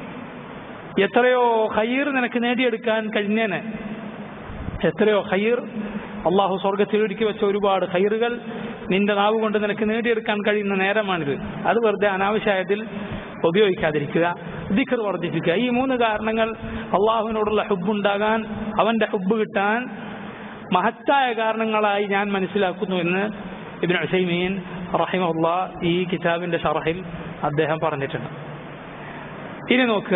A: എത്രയോ ഹയ്യർ നിനക്ക് നേടിയെടുക്കാൻ കഴിഞ്ഞേനെ എത്രയോ ഹയ്യർ അള്ളാഹു സ്വർഗത്തിൽ ഒരുക്കി വെച്ച ഒരുപാട് ഹൈറുകൾ നിന്റെ നാവ് കൊണ്ട് നിനക്ക് നേടിയെടുക്കാൻ കഴിയുന്ന നേരമാണിത് അത് വെറുതെ അനാവശ്യത്തിൽ ഉപയോഗിക്കാതിരിക്കുക ദിഖർ വർദ്ധിപ്പിക്കുക ഈ മൂന്ന് കാരണങ്ങൾ അള്ളാഹുവിനോടുള്ള ഹുബുണ്ടാകാൻ അവന്റെ ഹുബ് കിട്ടാൻ മഹത്തായ കാരണങ്ങളായി ഞാൻ മനസ്സിലാക്കുന്നു എന്ന് ഇബിൻ ഹുസൈമീൻ റഹിമുള്ള ഈ കിതാബിന്റെ ഷറഹിൽ അദ്ദേഹം പറഞ്ഞിട്ടുണ്ട് ഇനി നോക്കുക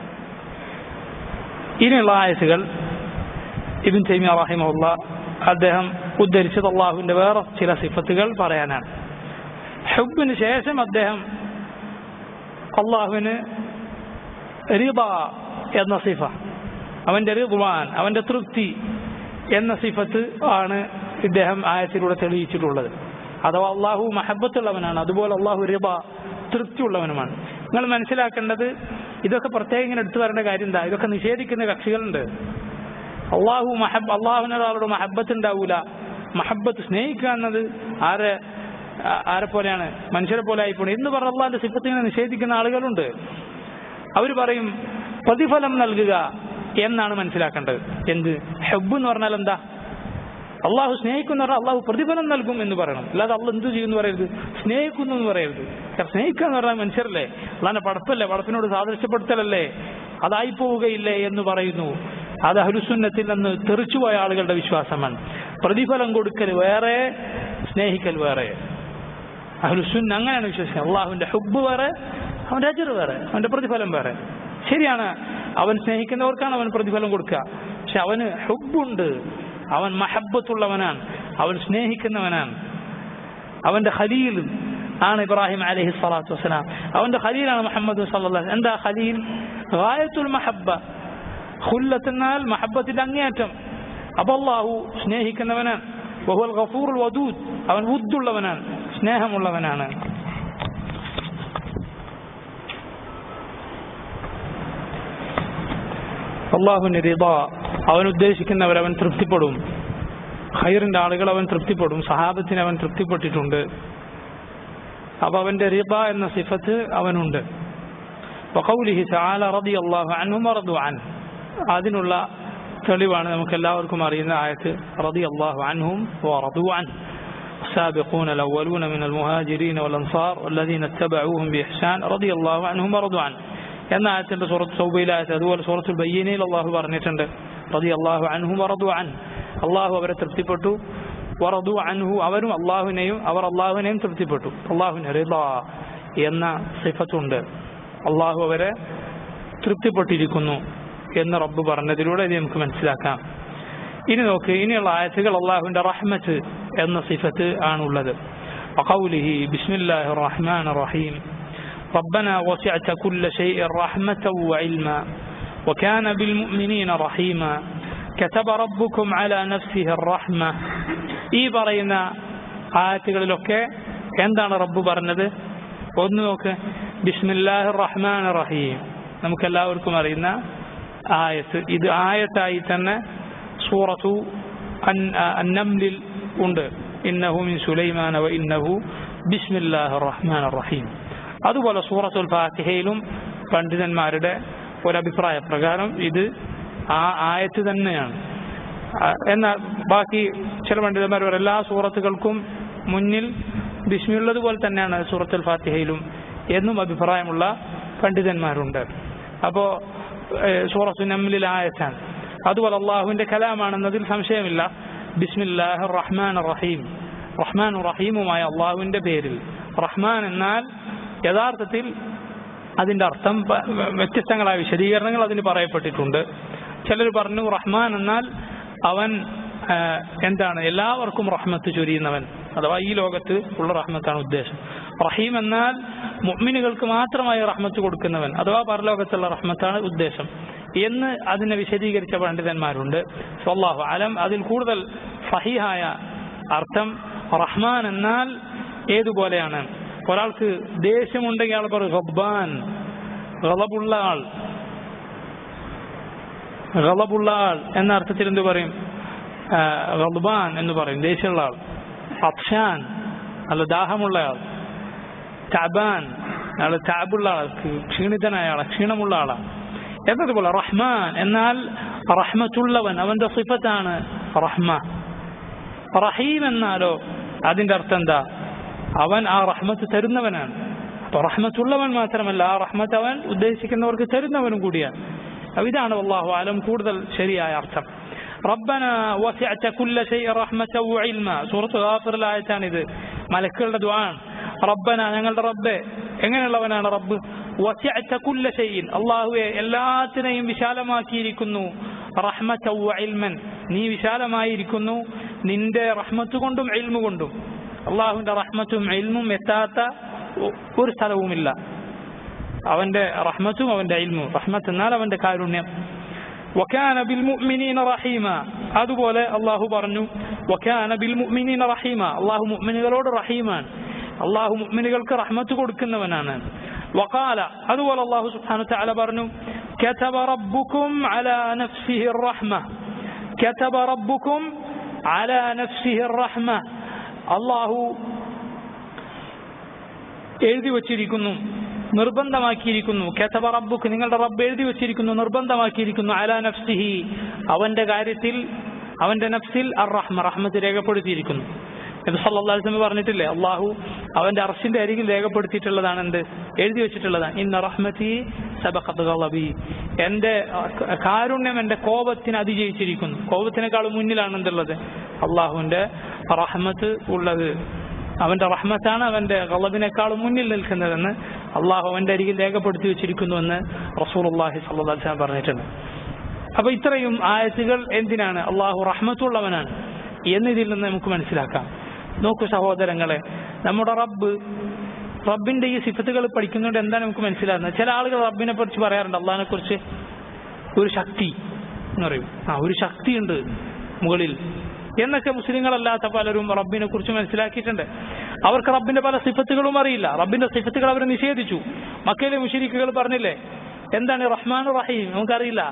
A: ഇനിയുള്ള ആയസുകൾ ഇബിൻ തൈമിയ റഹിമുള്ള അദ്ദേഹം ഉദ്ധരിച്ചത് അള്ളാഹുവിന്റെ വേറെ ചില സിഫത്തുകൾ പറയാനാണ് ഹുബിന് ശേഷം അദ്ദേഹം അള്ളാഹുവിന് റിബ എന്ന സിഫ അവന്റെ റിദ്വാൻ അവന്റെ തൃപ്തി എന്ന സിഫത്ത് ആണ് ഇദ്ദേഹം ആയത്തിലൂടെ തെളിയിച്ചിട്ടുള്ളത് അഥവാ അള്ളാഹു മഹബത്തുള്ളവനാണ് അതുപോലെ അള്ളാഹു റിബ തൃപ്തിയുള്ളവനുമാണ് നിങ്ങൾ മനസ്സിലാക്കേണ്ടത് ഇതൊക്കെ പ്രത്യേകം ഇങ്ങനെ എടുത്തു വരേണ്ട കാര്യം എന്താ ഇതൊക്കെ നിഷേധിക്കുന്ന കക്ഷികളുണ്ട് അള്ളാഹു മഹബ് അള്ളാഹുവിനൊരാളോട് മഹബത്ത് ഉണ്ടാവൂല മഹബത്ത് സ്നേഹിക്കുക എന്നത് ആരെ ആ- ആരെ പോലെയാണ് മനുഷ്യരെ പോലെ ആയിപ്പോണു എന്ന് പറഞ്ഞ അള്ളാഹിന്റെ സിഫത്തിനെ നിഷേധിക്കുന്ന ആളുകളുണ്ട് അവർ പറയും പ്രതിഫലം നൽകുക എന്നാണ് മനസ്സിലാക്കേണ്ടത് എന്ത് ഹെബ് എന്ന് പറഞ്ഞാൽ എന്താ അള്ളാഹു സ്നേഹിക്കുന്ന പറഞ്ഞാൽ അള്ളാഹു പ്രതിഫലം നൽകും എന്ന് പറയണം അല്ലാതെ അള്ളാഹ് എന്ത് ചെയ്യുന്നു പറയരുത് സ്നേഹിക്കുന്നു എന്ന് പറയരുത് കാരണം സ്നേഹിക്കുക എന്ന് പറഞ്ഞാൽ മനുഷ്യരല്ലേ അള്ളാന്റെ പടപ്പല്ലേ പടപ്പിനോട് സാദൃശ്യപ്പെടുത്തലല്ലേ അതായി പോവുകയില്ലേ എന്ന് പറയുന്നു അത് അഹുസുന്നത്തിൽ നിന്ന് തെറിച്ചുപോയ ആളുകളുടെ വിശ്വാസമാണ് പ്രതിഫലം കൊടുക്കൽ വേറെ സ്നേഹിക്കൽ വേറെ അഹ്ലുസുന്ന അങ്ങനെയാണ് വിശ്വസിക്കുന്നത് അള്ളാഹുവിന്റെ ഹുബ് വേറെ അവന്റെ അജർ വേറെ അവന്റെ പ്രതിഫലം വേറെ ശരിയാണ് അവൻ സ്നേഹിക്കുന്നവർക്കാണ് അവൻ പ്രതിഫലം കൊടുക്കുക പക്ഷെ അവന് ഹുബുണ്ട് അവൻ മഹബത്തുള്ളവനാണ് അവൻ സ്നേഹിക്കുന്നവനാണ് അവന്റെ ഖലീൽ ആണ് ഇബ്രാഹിം അലഹി സ്വലാത്തു വസ്സലാം അവന്റെ ഖലീലാണ് മുഹമ്മദ് സല്ലല്ലാഹു എന്താ ഖലീൽ ഗായത്തുൽ മഹബ്ബ ഖുല്ലത്തെന്നാൽ മഹബത്തിന്റെ അങ്ങേയറ്റം അപ്പൊ അള്ളാഹു സ്നേഹിക്കുന്നവനാണ് വഹുൽ ഗഫൂർ വദൂദ് അവൻ വുദ്ദുള്ളവനാണ് സ്നേഹമുള്ളവനാണ് അള്ളാഹുവിന്റെ റിദ അവൻ ഉദ്ദേശിക്കുന്നവർ അവൻ തൃപ്തിപ്പെടും ഖൈറിന്റെ ആളുകൾ അവൻ തൃപ്തിപ്പെടും സഹാബത്തിന് അവൻ തൃപ്തിപ്പെട്ടിട്ടുണ്ട് അപ്പൊ അവന്റെ റിദ എന്ന സിഫത്ത് അവനുണ്ട് وقوله تعالى رضي الله عنهم ورضوا عنه അതിനുള്ള തെളിവാണ് നമുക്ക് എല്ലാവർക്കും അറിയുന്ന ആയത്ത് رضي الله عنهم ورضوا عنه السابقون الأولون من المهاجرين والأنصار والذين اتبعوهم بإحسان رضي الله عنهم ورضوا عنه എന്ന ആയത്തിന്റെ സൂറത്ത് സൗബയിലെ ആയത്ത് അതുപോലെ സൂറത്തുൽ ബയ്യനയിൽ അള്ളാഹു പറഞ്ഞിട്ടുണ്ട് റതി അള്ളാഹു അൻഹു വറദു അൻ അള്ളാഹു അവരെ തൃപ്തിപ്പെട്ടു വറദു അൻഹു അവരും അള്ളാഹുവിനെയും അവർ അള്ളാഹുവിനെയും തൃപ്തിപ്പെട്ടു അള്ളാഹുവിന് റിദ എന്ന സിഫത്തുണ്ട് അള്ളാഹു അവരെ തൃപ്തിപ്പെട്ടിരിക്കുന്നു എന്ന് റബ്ബ് പറഞ്ഞതിലൂടെ ഇത് നമുക്ക് മനസ്സിലാക്കാം ഇനി നോക്ക് ഇനിയുള്ള ആയത്തുകൾ അള്ളാഹുവിന്റെ റഹ്മത്ത് എന്ന സിഫത്ത് ആണുള്ളത് وقوله بسم الله الرحمن الرحيم ربنا وسعت كل شيء رحمة وعلما وكان بالمؤمنين رحيما كتب ربكم على نفسه الرحمة ഈ പറയുന്ന ആയത്തുകളിലൊക്കെ എന്താണ് റബ്ബ് പറഞ്ഞത് ഒന്ന് നോക്ക് ബിസ്മില്ലാഹി റഹ്മാൻ റഹീം നമുക്ക് എല്ലാവർക്കും അറിയുന്ന ആയത്ത് ഇത് ആയത്തായി തന്നെ സൂറത്തു അന്നംലിൽ ഉണ്ട് ഇന്നഹു മിൻ സുലൈമാന വ ഇന്നഹു ബിസ്മില്ലാഹി റഹ്മാൻ റഹീം അതുപോലെ സൂറത്തുൽ ഫാത്തിഹയിലും പണ്ഡിതന്മാരുടെ ഒരഭിപ്രായ പ്രകാരം ഇത് ആ ആയത്ത് തന്നെയാണ് ആ, എന്നാൽ ബാക്കി ചില പണ്ഡിതന്മാർ പറയും എല്ലാ സൂറത്തുകൾക്കും മുന്നിൽ ബിസ്മിയുള്ളത് പോലെ തന്നെയാണ് സൂറത്തുൽ ഫാത്തിഹയിലും എന്നും അഭിപ്രായമുള്ള പണ്ഡിതന്മാരുണ്ട് അപ്പോ സൂറത്തു നമ്ലിൽ ആയത്താണ് അതുപോലെ അള്ളാഹുവിന്റെ കലാമാണെന്നതിൽ സംശയമില്ല ബിസ്മില്ലാഹ് റഹ്മാൻ റഹീം റഹ്മാൻ റഹീമുമായ അള്ളാഹുവിന്റെ പേരിൽ റഹ്മാൻ എന്നാൽ യഥാർത്ഥത്തിൽ അതിന്റെ അർത്ഥം പ- വ്യത്യസ്തങ്ങളായ വിശദീകരണങ്ങൾ അതിന് പറയപ്പെട്ടിട്ടുണ്ട് ചിലർ പറഞ്ഞു റഹ്മാൻ എന്നാൽ അവൻ ആ, എന്താണ് എല്ലാവർക്കും റഹ്മത്ത് ചൊരിയുന്നവൻ അഥവാ ഈ ലോകത്ത് ഉള്ള റഹ്മത്താണ് ഉദ്ദേശം റഹീം എന്നാൽ മുഅ്മിനുകൾക്ക് മാത്രമായി റഹ്മത്ത് കൊടുക്കുന്നവൻ അഥവാ പരലോകത്തുള്ള റഹ്മത്താണ് ഉദ്ദേശം എന്ന് അതിനെ വിശദീകരിച്ച പണ്ഡിതന്മാരുണ്ട് സ്വല്ലാഹു അലം അതിൽ കൂടുതൽ ഫഹീഹായ അർത്ഥം റഹ്മാൻ എന്നാൽ ഏതുപോലെയാണ് ഒരാൾക്ക് ദേഷ്യമുണ്ടെങ്കിൽ അയാൾ പറയും ഗബ്ബാൻ ഗളബുള്ള ആൾ ഗളബുള്ള ആൾ എന്ന അർത്ഥത്തിൽ എന്ത് പറയും ആ, ഗൾബാൻ എന്ന് പറയും ദേഷ്യമുള്ള ആൾ അഫ്ഷാൻ നല്ല ദാഹമുള്ള ആൾ തബാൻ അയാൾ താബുള്ള ആൾ ക്ഷീണിതനായ ആളാ ക്ഷീണമുള്ള ആളാണ് എന്നതുപോലെ റഹ്മാൻ എന്നാൽ റഹ്മത്തുള്ളവൻ അവന്റെ സിഫത്താണ് റഹ്മ റഹീം എന്നാലോ അതിന്റെ അർത്ഥം എന്താ അവൻ ആ റഹ്മത്ത് തരുന്നവനാണ് അപ്പൊ റഹ്മത്തുള്ളവൻ മാത്രമല്ല ആ റഹ്മത്ത് അവൻ ഉദ്ദേശിക്കുന്നവർക്ക് തരുന്നവനും കൂടിയാണ് അപ്പൊ ഇതാണ് അള്ളാഹു ആലം കൂടുതൽ ശരിയായ അർത്ഥം റബ്ബന വസിഅത കുല്ല ശൈഇ റഹ്മത വഇൽമ സൂറത്ത് ഗാഫിറിലായിട്ടാണ് ഇത് മലക്കുകളുടെ ദുആണ് റബ്ബന ഞങ്ങളുടെ റബ്ബേ എങ്ങനെയുള്ളവനാണ് റബ്ബ് വസിഅത കുല്ല ശൈഇൻ അല്ലാഹുവേ എല്ലാത്തിനെയും വിശാലമാക്കിയിരിക്കുന്നു റഹ്മത വഇൽമൻ നീ വിശാലമായിരിക്കുന്നു നിന്റെ റഹ്മത്ത് കൊണ്ടും ഇൽമു കൊണ്ടും അള്ളാഹുവിന്റെ റഹ്മത്തും ഇൽമും എത്താത്ത ഒ- ഒരു സ്ഥലവുമില്ല അവന്റെ റഹ്മത്തും അവന്റെ ഇൽമും റഹ്മത്ത് എന്നാൽ അവന്റെ കാരുണ്യം വക്കാന ബിൽ മുഅ്മിനീന റഹീമ അതുപോലെ അള്ളാഹു പറഞ്ഞു വക്കാന ബിൽ മുഅ്മിനീന റഹീമ അള്ളാഹു മുഅ്മിനുകളോട് റഹീമാണ് അള്ളാഹു മുഅ്മിനുകൾക്ക് റഹ്മത്ത് കൊടുക്കുന്നവനാണ് وقال അതുപോലെ അള്ളാഹു സുബ്ഹാനഹു വതആല പറഞ്ഞു كتب ربكم على نفسه الرحمة كتب ربكم على نفسه الرحمة അള്ളാഹു എഴുതി വച്ചിരിക്കുന്നു നിർബന്ധമാക്കിയിരിക്കുന്നു കെതബ റബ്ബുക്ക് നിങ്ങളുടെ റബ്ബ് എഴുതി വച്ചിരിക്കുന്നു നിർബന്ധമാക്കിയിരിക്കുന്നു അല നഫ്സിഹി അവന്റെ കാര്യത്തിൽ അവന്റെ നഫ്സിൽ അർ റഹ്മ റഹ്മത്ത് രേഖപ്പെടുത്തിയിരിക്കുന്നു നബി സല്ലല്ലാഹു അലൈഹി വസല്ലം പറഞ്ഞിട്ടില്ലേ അള്ളാഹു അവന്റെ അർഷിന്റെ അരികിൽ രേഖപ്പെടുത്തിയിട്ടുള്ളതാണ് എന്ത് എഴുതി വെച്ചിട്ടുള്ളതാണ് ഇന്ന റഹ്മതി സബഖത്ത് ഗളബി എന്റെ അഹ്, കാരുണ്യം എന്റെ കോപത്തിന് അതിജയിച്ചിരിക്കുന്നു കോപത്തിനേക്കാൾ മുന്നിലാണ് എന്തുള്ളത് അള്ളാഹുവിന്റെ റഹ്മത്ത് ഉള്ളത് അവന്റെ റഹ്മത്താണ് അവന്റെ ഗളബിനേക്കാൾ മുന്നിൽ നിൽക്കുന്നതെന്ന് അള്ളാഹു അവന്റെ അരികിൽ രേഖപ്പെടുത്തി വെച്ചിരിക്കുന്നുവെന്ന് റസൂലുള്ളാഹി സ്വല്ലല്ലാഹു അലൈഹി വസല്ലം പറഞ്ഞിട്ടുണ്ട് അപ്പൊ ഇത്രയും ആയത്തുകൾ എന്തിനാണ് അള്ളാഹു റഹ്മത്തുള്ളവനാണ് എന്നിതിൽ നിന്ന് നമുക്ക് മനസ്സിലാക്കാം നോക്കൂ സഹോദരങ്ങളെ നമ്മുടെ റബ്ബ് റബ്ബിന്റെ ഈ സിഫത്തുകൾ പഠിക്കുന്നതുകൊണ്ട് എന്താണ് നമുക്ക് മനസ്സിലാകുന്നത് ചില ആളുകൾ റബ്ബിനെ കുറിച്ച് പറയാറുണ്ട് അള്ളാഹിനെ കുറിച്ച് ഒരു ശക്തി എന്ന് പറയും ആ ഒരു ശക്തിയുണ്ട് മുകളിൽ എന്നൊക്കെ മുസ്ലിങ്ങളല്ലാത്ത പലരും റബ്ബിനെ കുറിച്ച് മനസ്സിലാക്കിയിട്ടുണ്ട് അവർക്ക് റബ്ബിന്റെ പല സിഫത്തുകളും അറിയില്ല റബ്ബിന്റെ സിഫത്തുകൾ അവർ നിഷേധിച്ചു മക്കയിലെ മുഷരിക്കുകൾ പറഞ്ഞില്ലേ എന്താണ് റഹ്മാൻ റഹീം നമുക്കറിയില്ല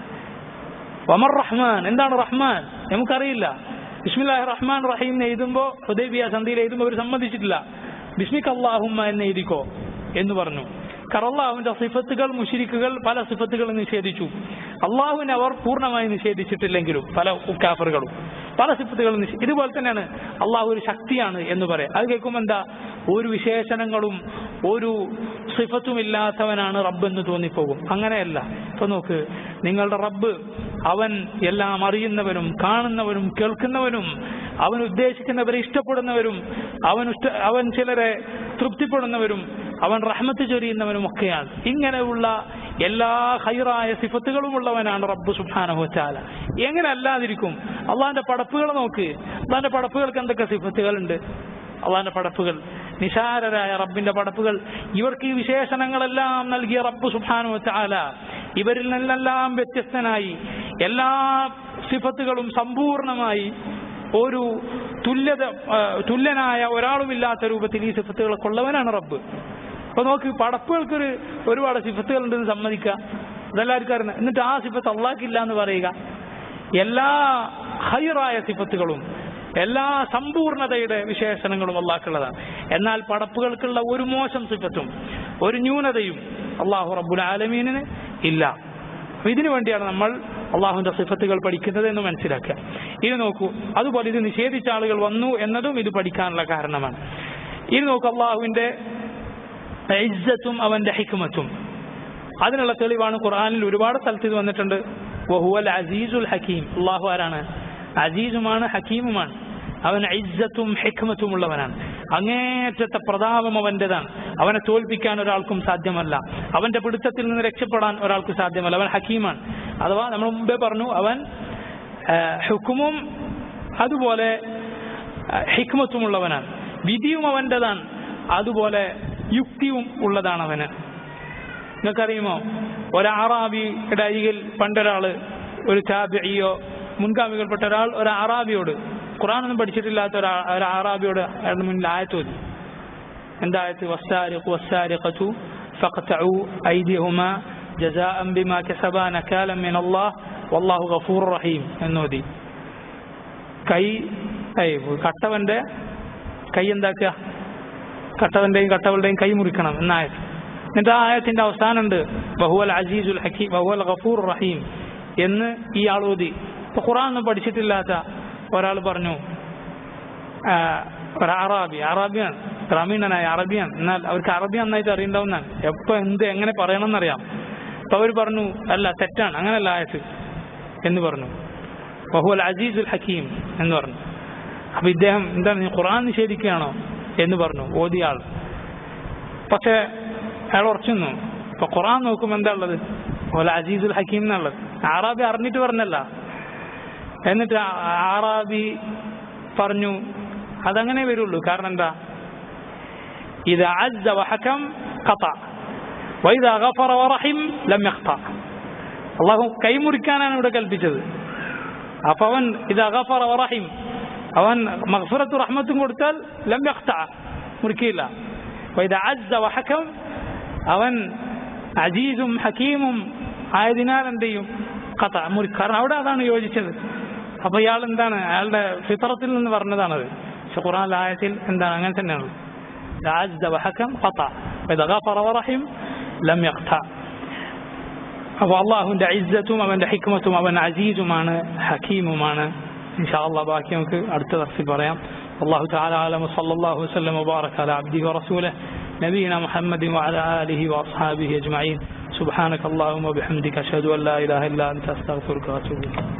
A: വമർ റഹ്മാൻ എന്താണ് റഹ്മാൻ നമുക്കറിയില്ല ബിസ്മില്ലാഹി റഹ്മാൻ റഹീം എന്ന് എഴുതുമ്പോ ഹുദൈബിയ സന്ധിയിൽ എഴുതുമ്പോൾ അവർ സമ്മതിച്ചിട്ടില്ല ബിസ്മിക് അള്ളാഹുമ്മ എന്ന് എഴുതിക്കോ എന്ന് പറഞ്ഞു കാരണം അള്ളാഹുവിന്റെ സിഫത്തുകൾ മുഷിരിക്കുകൾ പല സിഫത്തുകളും നിഷേധിച്ചു അള്ളാഹുവിനെ അവർ പൂർണ്ണമായി നിഷേധിച്ചിട്ടില്ലെങ്കിലും പല കാഫറുകളും പല സിഫത്തുകളും നിഷേ ഇതുപോലെ തന്നെയാണ് അള്ളാഹു ഒരു ശക്തിയാണ് എന്ന് പറയാം അത് കേൾക്കുമ്പോൾ എന്താ ഒരു വിശേഷണങ്ങളും ഒരു സിഫത്തും ഇല്ലാത്തവനാണ് റബ്ബ് എന്ന് തോന്നിപ്പോകും അങ്ങനെയല്ല ഇപ്പൊ നോക്ക് നിങ്ങളുടെ റബ്ബ് അവൻ എല്ലാം അറിയുന്നവനും കാണുന്നവനും കേൾക്കുന്നവനും അവൻ ഉദ്ദേശിക്കുന്നവരെ ഇഷ്ടപ്പെടുന്നവരും അവൻ ഇഷ്ട അവൻ ചിലരെ തൃപ്തിപ്പെടുന്നവരും അവൻ റഹ്മത്ത് ചൊരിയുന്നവനും ഒക്കെയാണ് ഇങ്ങനെയുള്ള എല്ലാ ഹൈറായ സിഫത്തുകളും ഉള്ളവനാണ് റബ്ബ് സുബ്ഹാനഹു വതആല എങ്ങനെ അല്ലാതിരിക്കും അള്ളാഹിന്റെ പടപ്പുകൾ നോക്ക് അള്ളാഹിന്റെ പടപ്പുകൾക്ക് എന്തൊക്കെ സിഫത്തുകളുണ്ട് അള്ളാഹിന്റെ പടപ്പുകൾ നിസാരരായ റബ്ബിന്റെ പടപ്പുകൾ ഇവർക്ക് ഈ വിശേഷണങ്ങളെല്ലാം നൽകിയ റബ്ബ് സുബ്ഹാനഹു വതആല ഇവരിൽ നിന്നെല്ലാം വ്യത്യസ്തനായി എല്ലാ സിഫത്തുകളും സമ്പൂർണമായി ഒരു തുല്യത ആ, തുല്യനായ ഒരാളുമില്ലാത്ത രൂപത്തിൽ ഈ സിഫത്തുകളൊക്കെ ഉള്ളവനാണ് റബ്ബ് അപ്പൊ നോക്ക് പടപ്പുകൾക്കൊരു ഒരുപാട് സിഫത്തുകൾ ഉണ്ടെന്ന് സമ്മതിക്കുക അതെല്ലാവർക്കും അറിയുന്നത് എന്നിട്ട് ആ സിഫത്ത് അള്ളാഹ്ക്കില്ല എന്ന് പറയുക എല്ലാ ഹൈറായ സിഫത്തുകളും എല്ലാ സമ്പൂർണതയുടെ വിശേഷണങ്ങളും അള്ളാഹ്ക്കുള്ളതാണ് എന്നാൽ പടപ്പുകൾക്കുള്ള ഒരു മോശം സിഫത്തും ഒരു ന്യൂനതയും അള്ളാഹു റബ്ബുൽ ആലമീനിന് ഇല്ല അപ്പൊ ഇതിനു വേണ്ടിയാണ് നമ്മൾ അള്ളാഹുവിന്റെ സിഫത്തുകൾ പഠിക്കുന്നത് എന്ന് മനസ്സിലാക്കുക ഇത് നോക്കൂ അതുപോലെ ഇത് നിഷേധിച്ച ആളുകൾ വന്നു എന്നതും ഇത് പഠിക്കാനുള്ള കാരണമാണ് ഇത് നോക്കൂ അള്ളാഹുവിന്റെ ഇജ്ജത്തും അവന്റെ ഹിക്മത്തും അതിനുള്ള തെളിവാണ് ഖുർആനിൽ ഒരുപാട് സ്ഥലത്ത് ഇത് വന്നിട്ടുണ്ട് വഹുവൽ അസീസുൽ ഹക്കീം അള്ളാഹു ആരാണ് അസീസുമാണ് ഹക്കീമുമാണ് അവൻ ഇജ്ജത്തും ഹിക്മത്തും ഉള്ളവനാണ് അങ്ങേറ്റത്തെ പ്രതാപം അവന്റേതാണ് അവനെ തോൽപ്പിക്കാൻ ഒരാൾക്കും സാധ്യമല്ല അവന്റെ പിടുത്തത്തിൽ നിന്ന് രക്ഷപ്പെടാൻ ഒരാൾക്ക് സാധ്യമല്ല അവൻ ഹക്കീമാണ് അഥവാ നമ്മൾ മുമ്പേ പറഞ്ഞു അവൻ ആ, ഹുക്കുമും അതുപോലെ ആ, ഹിക്മത്തും ഉള്ളവനാണ് വിധിയും അവന്റേതാണ് അതുപോലെ യുക്തിയും ഉള്ളതാണ് അവന് നിങ്ങൾക്കറിയുമോ ഒരാറാബിയുടെ അരികിൽ പണ്ടൊരാള് ഒരു ചാബിയോ മുൻഗാമികൾപ്പെട്ട ഒരാൾ ഒരു അറാബിയോട് ഖുറാനൊന്നും പഠിച്ചിട്ടില്ലാത്ത ഒരു ആ- ഒരു അറാബിയോട് അയാളുടെ മുന്നിൽ ആയത്ത് ഓതി എന്തായത്ത് വസ്സാരിഖു വസ്സാരിഖതു ഫഖ്തഉ ഐദിഹുമാ ജസാഅൻ ബിമാ കസബാ നകാലൻ മിൻ അല്ലാഹ് വല്ലാഹു ഗഫൂർ റഹീം എന്നോതി കൈ ഏയ് കട്ടവന്റെ കൈ എന്താക്കുക കട്ടവന്റെയും കട്ടവളുടെയും കൈ മുറിക്കണം എന്നായത് എന്നിട്ട് ആ ആയത്തിന്റെ അവസാനം ഉണ്ട് ബഹുവൽ അസീസുൽ ഹക്കീം ബഹുവൽ ഗഫൂർ റഹീം എന്ന് ഈ ആൾ ഓതി ഇപ്പൊ ഖുറാൻ ഒന്നും പഠിച്ചിട്ടില്ലാത്ത ഒരാൾ പറഞ്ഞു ആ, ഒരു അറാബി അറാബിയാണ് ഗ്രാമീണനായ അറബിയാണ് എന്നാൽ അവർക്ക് അറബി നന്നായിട്ട് അറിയണ്ടാവുന്നതാണ് എപ്പോ എന്ത് എങ്ങനെ പറയണമെന്നറിയാം അപ്പൊ അവർ പറഞ്ഞു അല്ല തെറ്റാണ് അങ്ങനല്ല ആയത്ത് എന്ന് പറഞ്ഞു ബഹുവൽ അസീസുൽ ഹക്കീം എന്ന് പറഞ്ഞു അപ്പൊ ഇദ്ദേഹം എന്താണ് നീ ഖുറാൻ നിഷേധിക്കുകയാണോ എന്ന് പറഞ്ഞു ഓതിയ ആൾ പക്ഷെ അയാൾ ഉറച്ചു നിന്നു ഇപ്പൊ ഖുറാൻ നോക്കുമ്പോ എന്താ ഉള്ളത് ഓല അസീസുൽ ഹക്കീം എന്നുള്ളത് ആറാബി അറിഞ്ഞിട്ട് പറഞ്ഞല്ല എന്നിട്ട് ആ- ആറാബി പറഞ്ഞു അതങ്ങനെ വരുള്ളൂ കാരണം എന്താ ഇത് അജ്ജ വഹക്കം ഖത വൈദ ഗഫറ വറഹിം ലം യഖ്ത അള്ളാഹു കൈമുറിക്കാനാണ് ഇവിടെ കൽപ്പിച്ചത് അപ്പൊ അവൻ ഇത് ഗഫറ വറഹിം അവൻ മഗ്ഫിറത്തു റഹ്മത്തും കൊടുത്താൽ ലം യഖ്ത മുറിക്കില്ല വൈദ അജ്ജ വഹക്കം അവൻ അജീസും ഹക്കീമും ആയതിനാൽ എന്ത് ചെയ്യും കഥ മുറി കാരണം അവിടെ അതാണ് യോജിച്ചത് അപ്പൊ ഇയാൾ എന്താണ് അയാളുടെ ഫിത്രത്തിൽ നിന്ന് പറഞ്ഞതാണത് പക്ഷെ ഖുർആൻ ആയത്തിൽ എന്താണ് അങ്ങനെ തന്നെയാണ് عز وحكم قطع فإذا غفر ورحم لم يقطع അപ്പോൾ അള്ളാഹുവിന്റെ ഇജ്ജത്തും അവന്റെ ഹിക്മത്തും അവൻ അസീസുമാണ് ഹക്കീമുമാണ് ഇൻഷാ അള്ളാഹ് ബാക്കി നമുക്ക് അടുത്ത ദർസിൽ പറയാം والله تعالى أعلم وصلى الله وسلم وبارك على عبده ورسوله نبينا محمد وعلى آله وأصحابه أجمعين سبحانك اللهم وبحمدك أشهد أن لا إله إلا أنت أستغفرك وأتوب إليك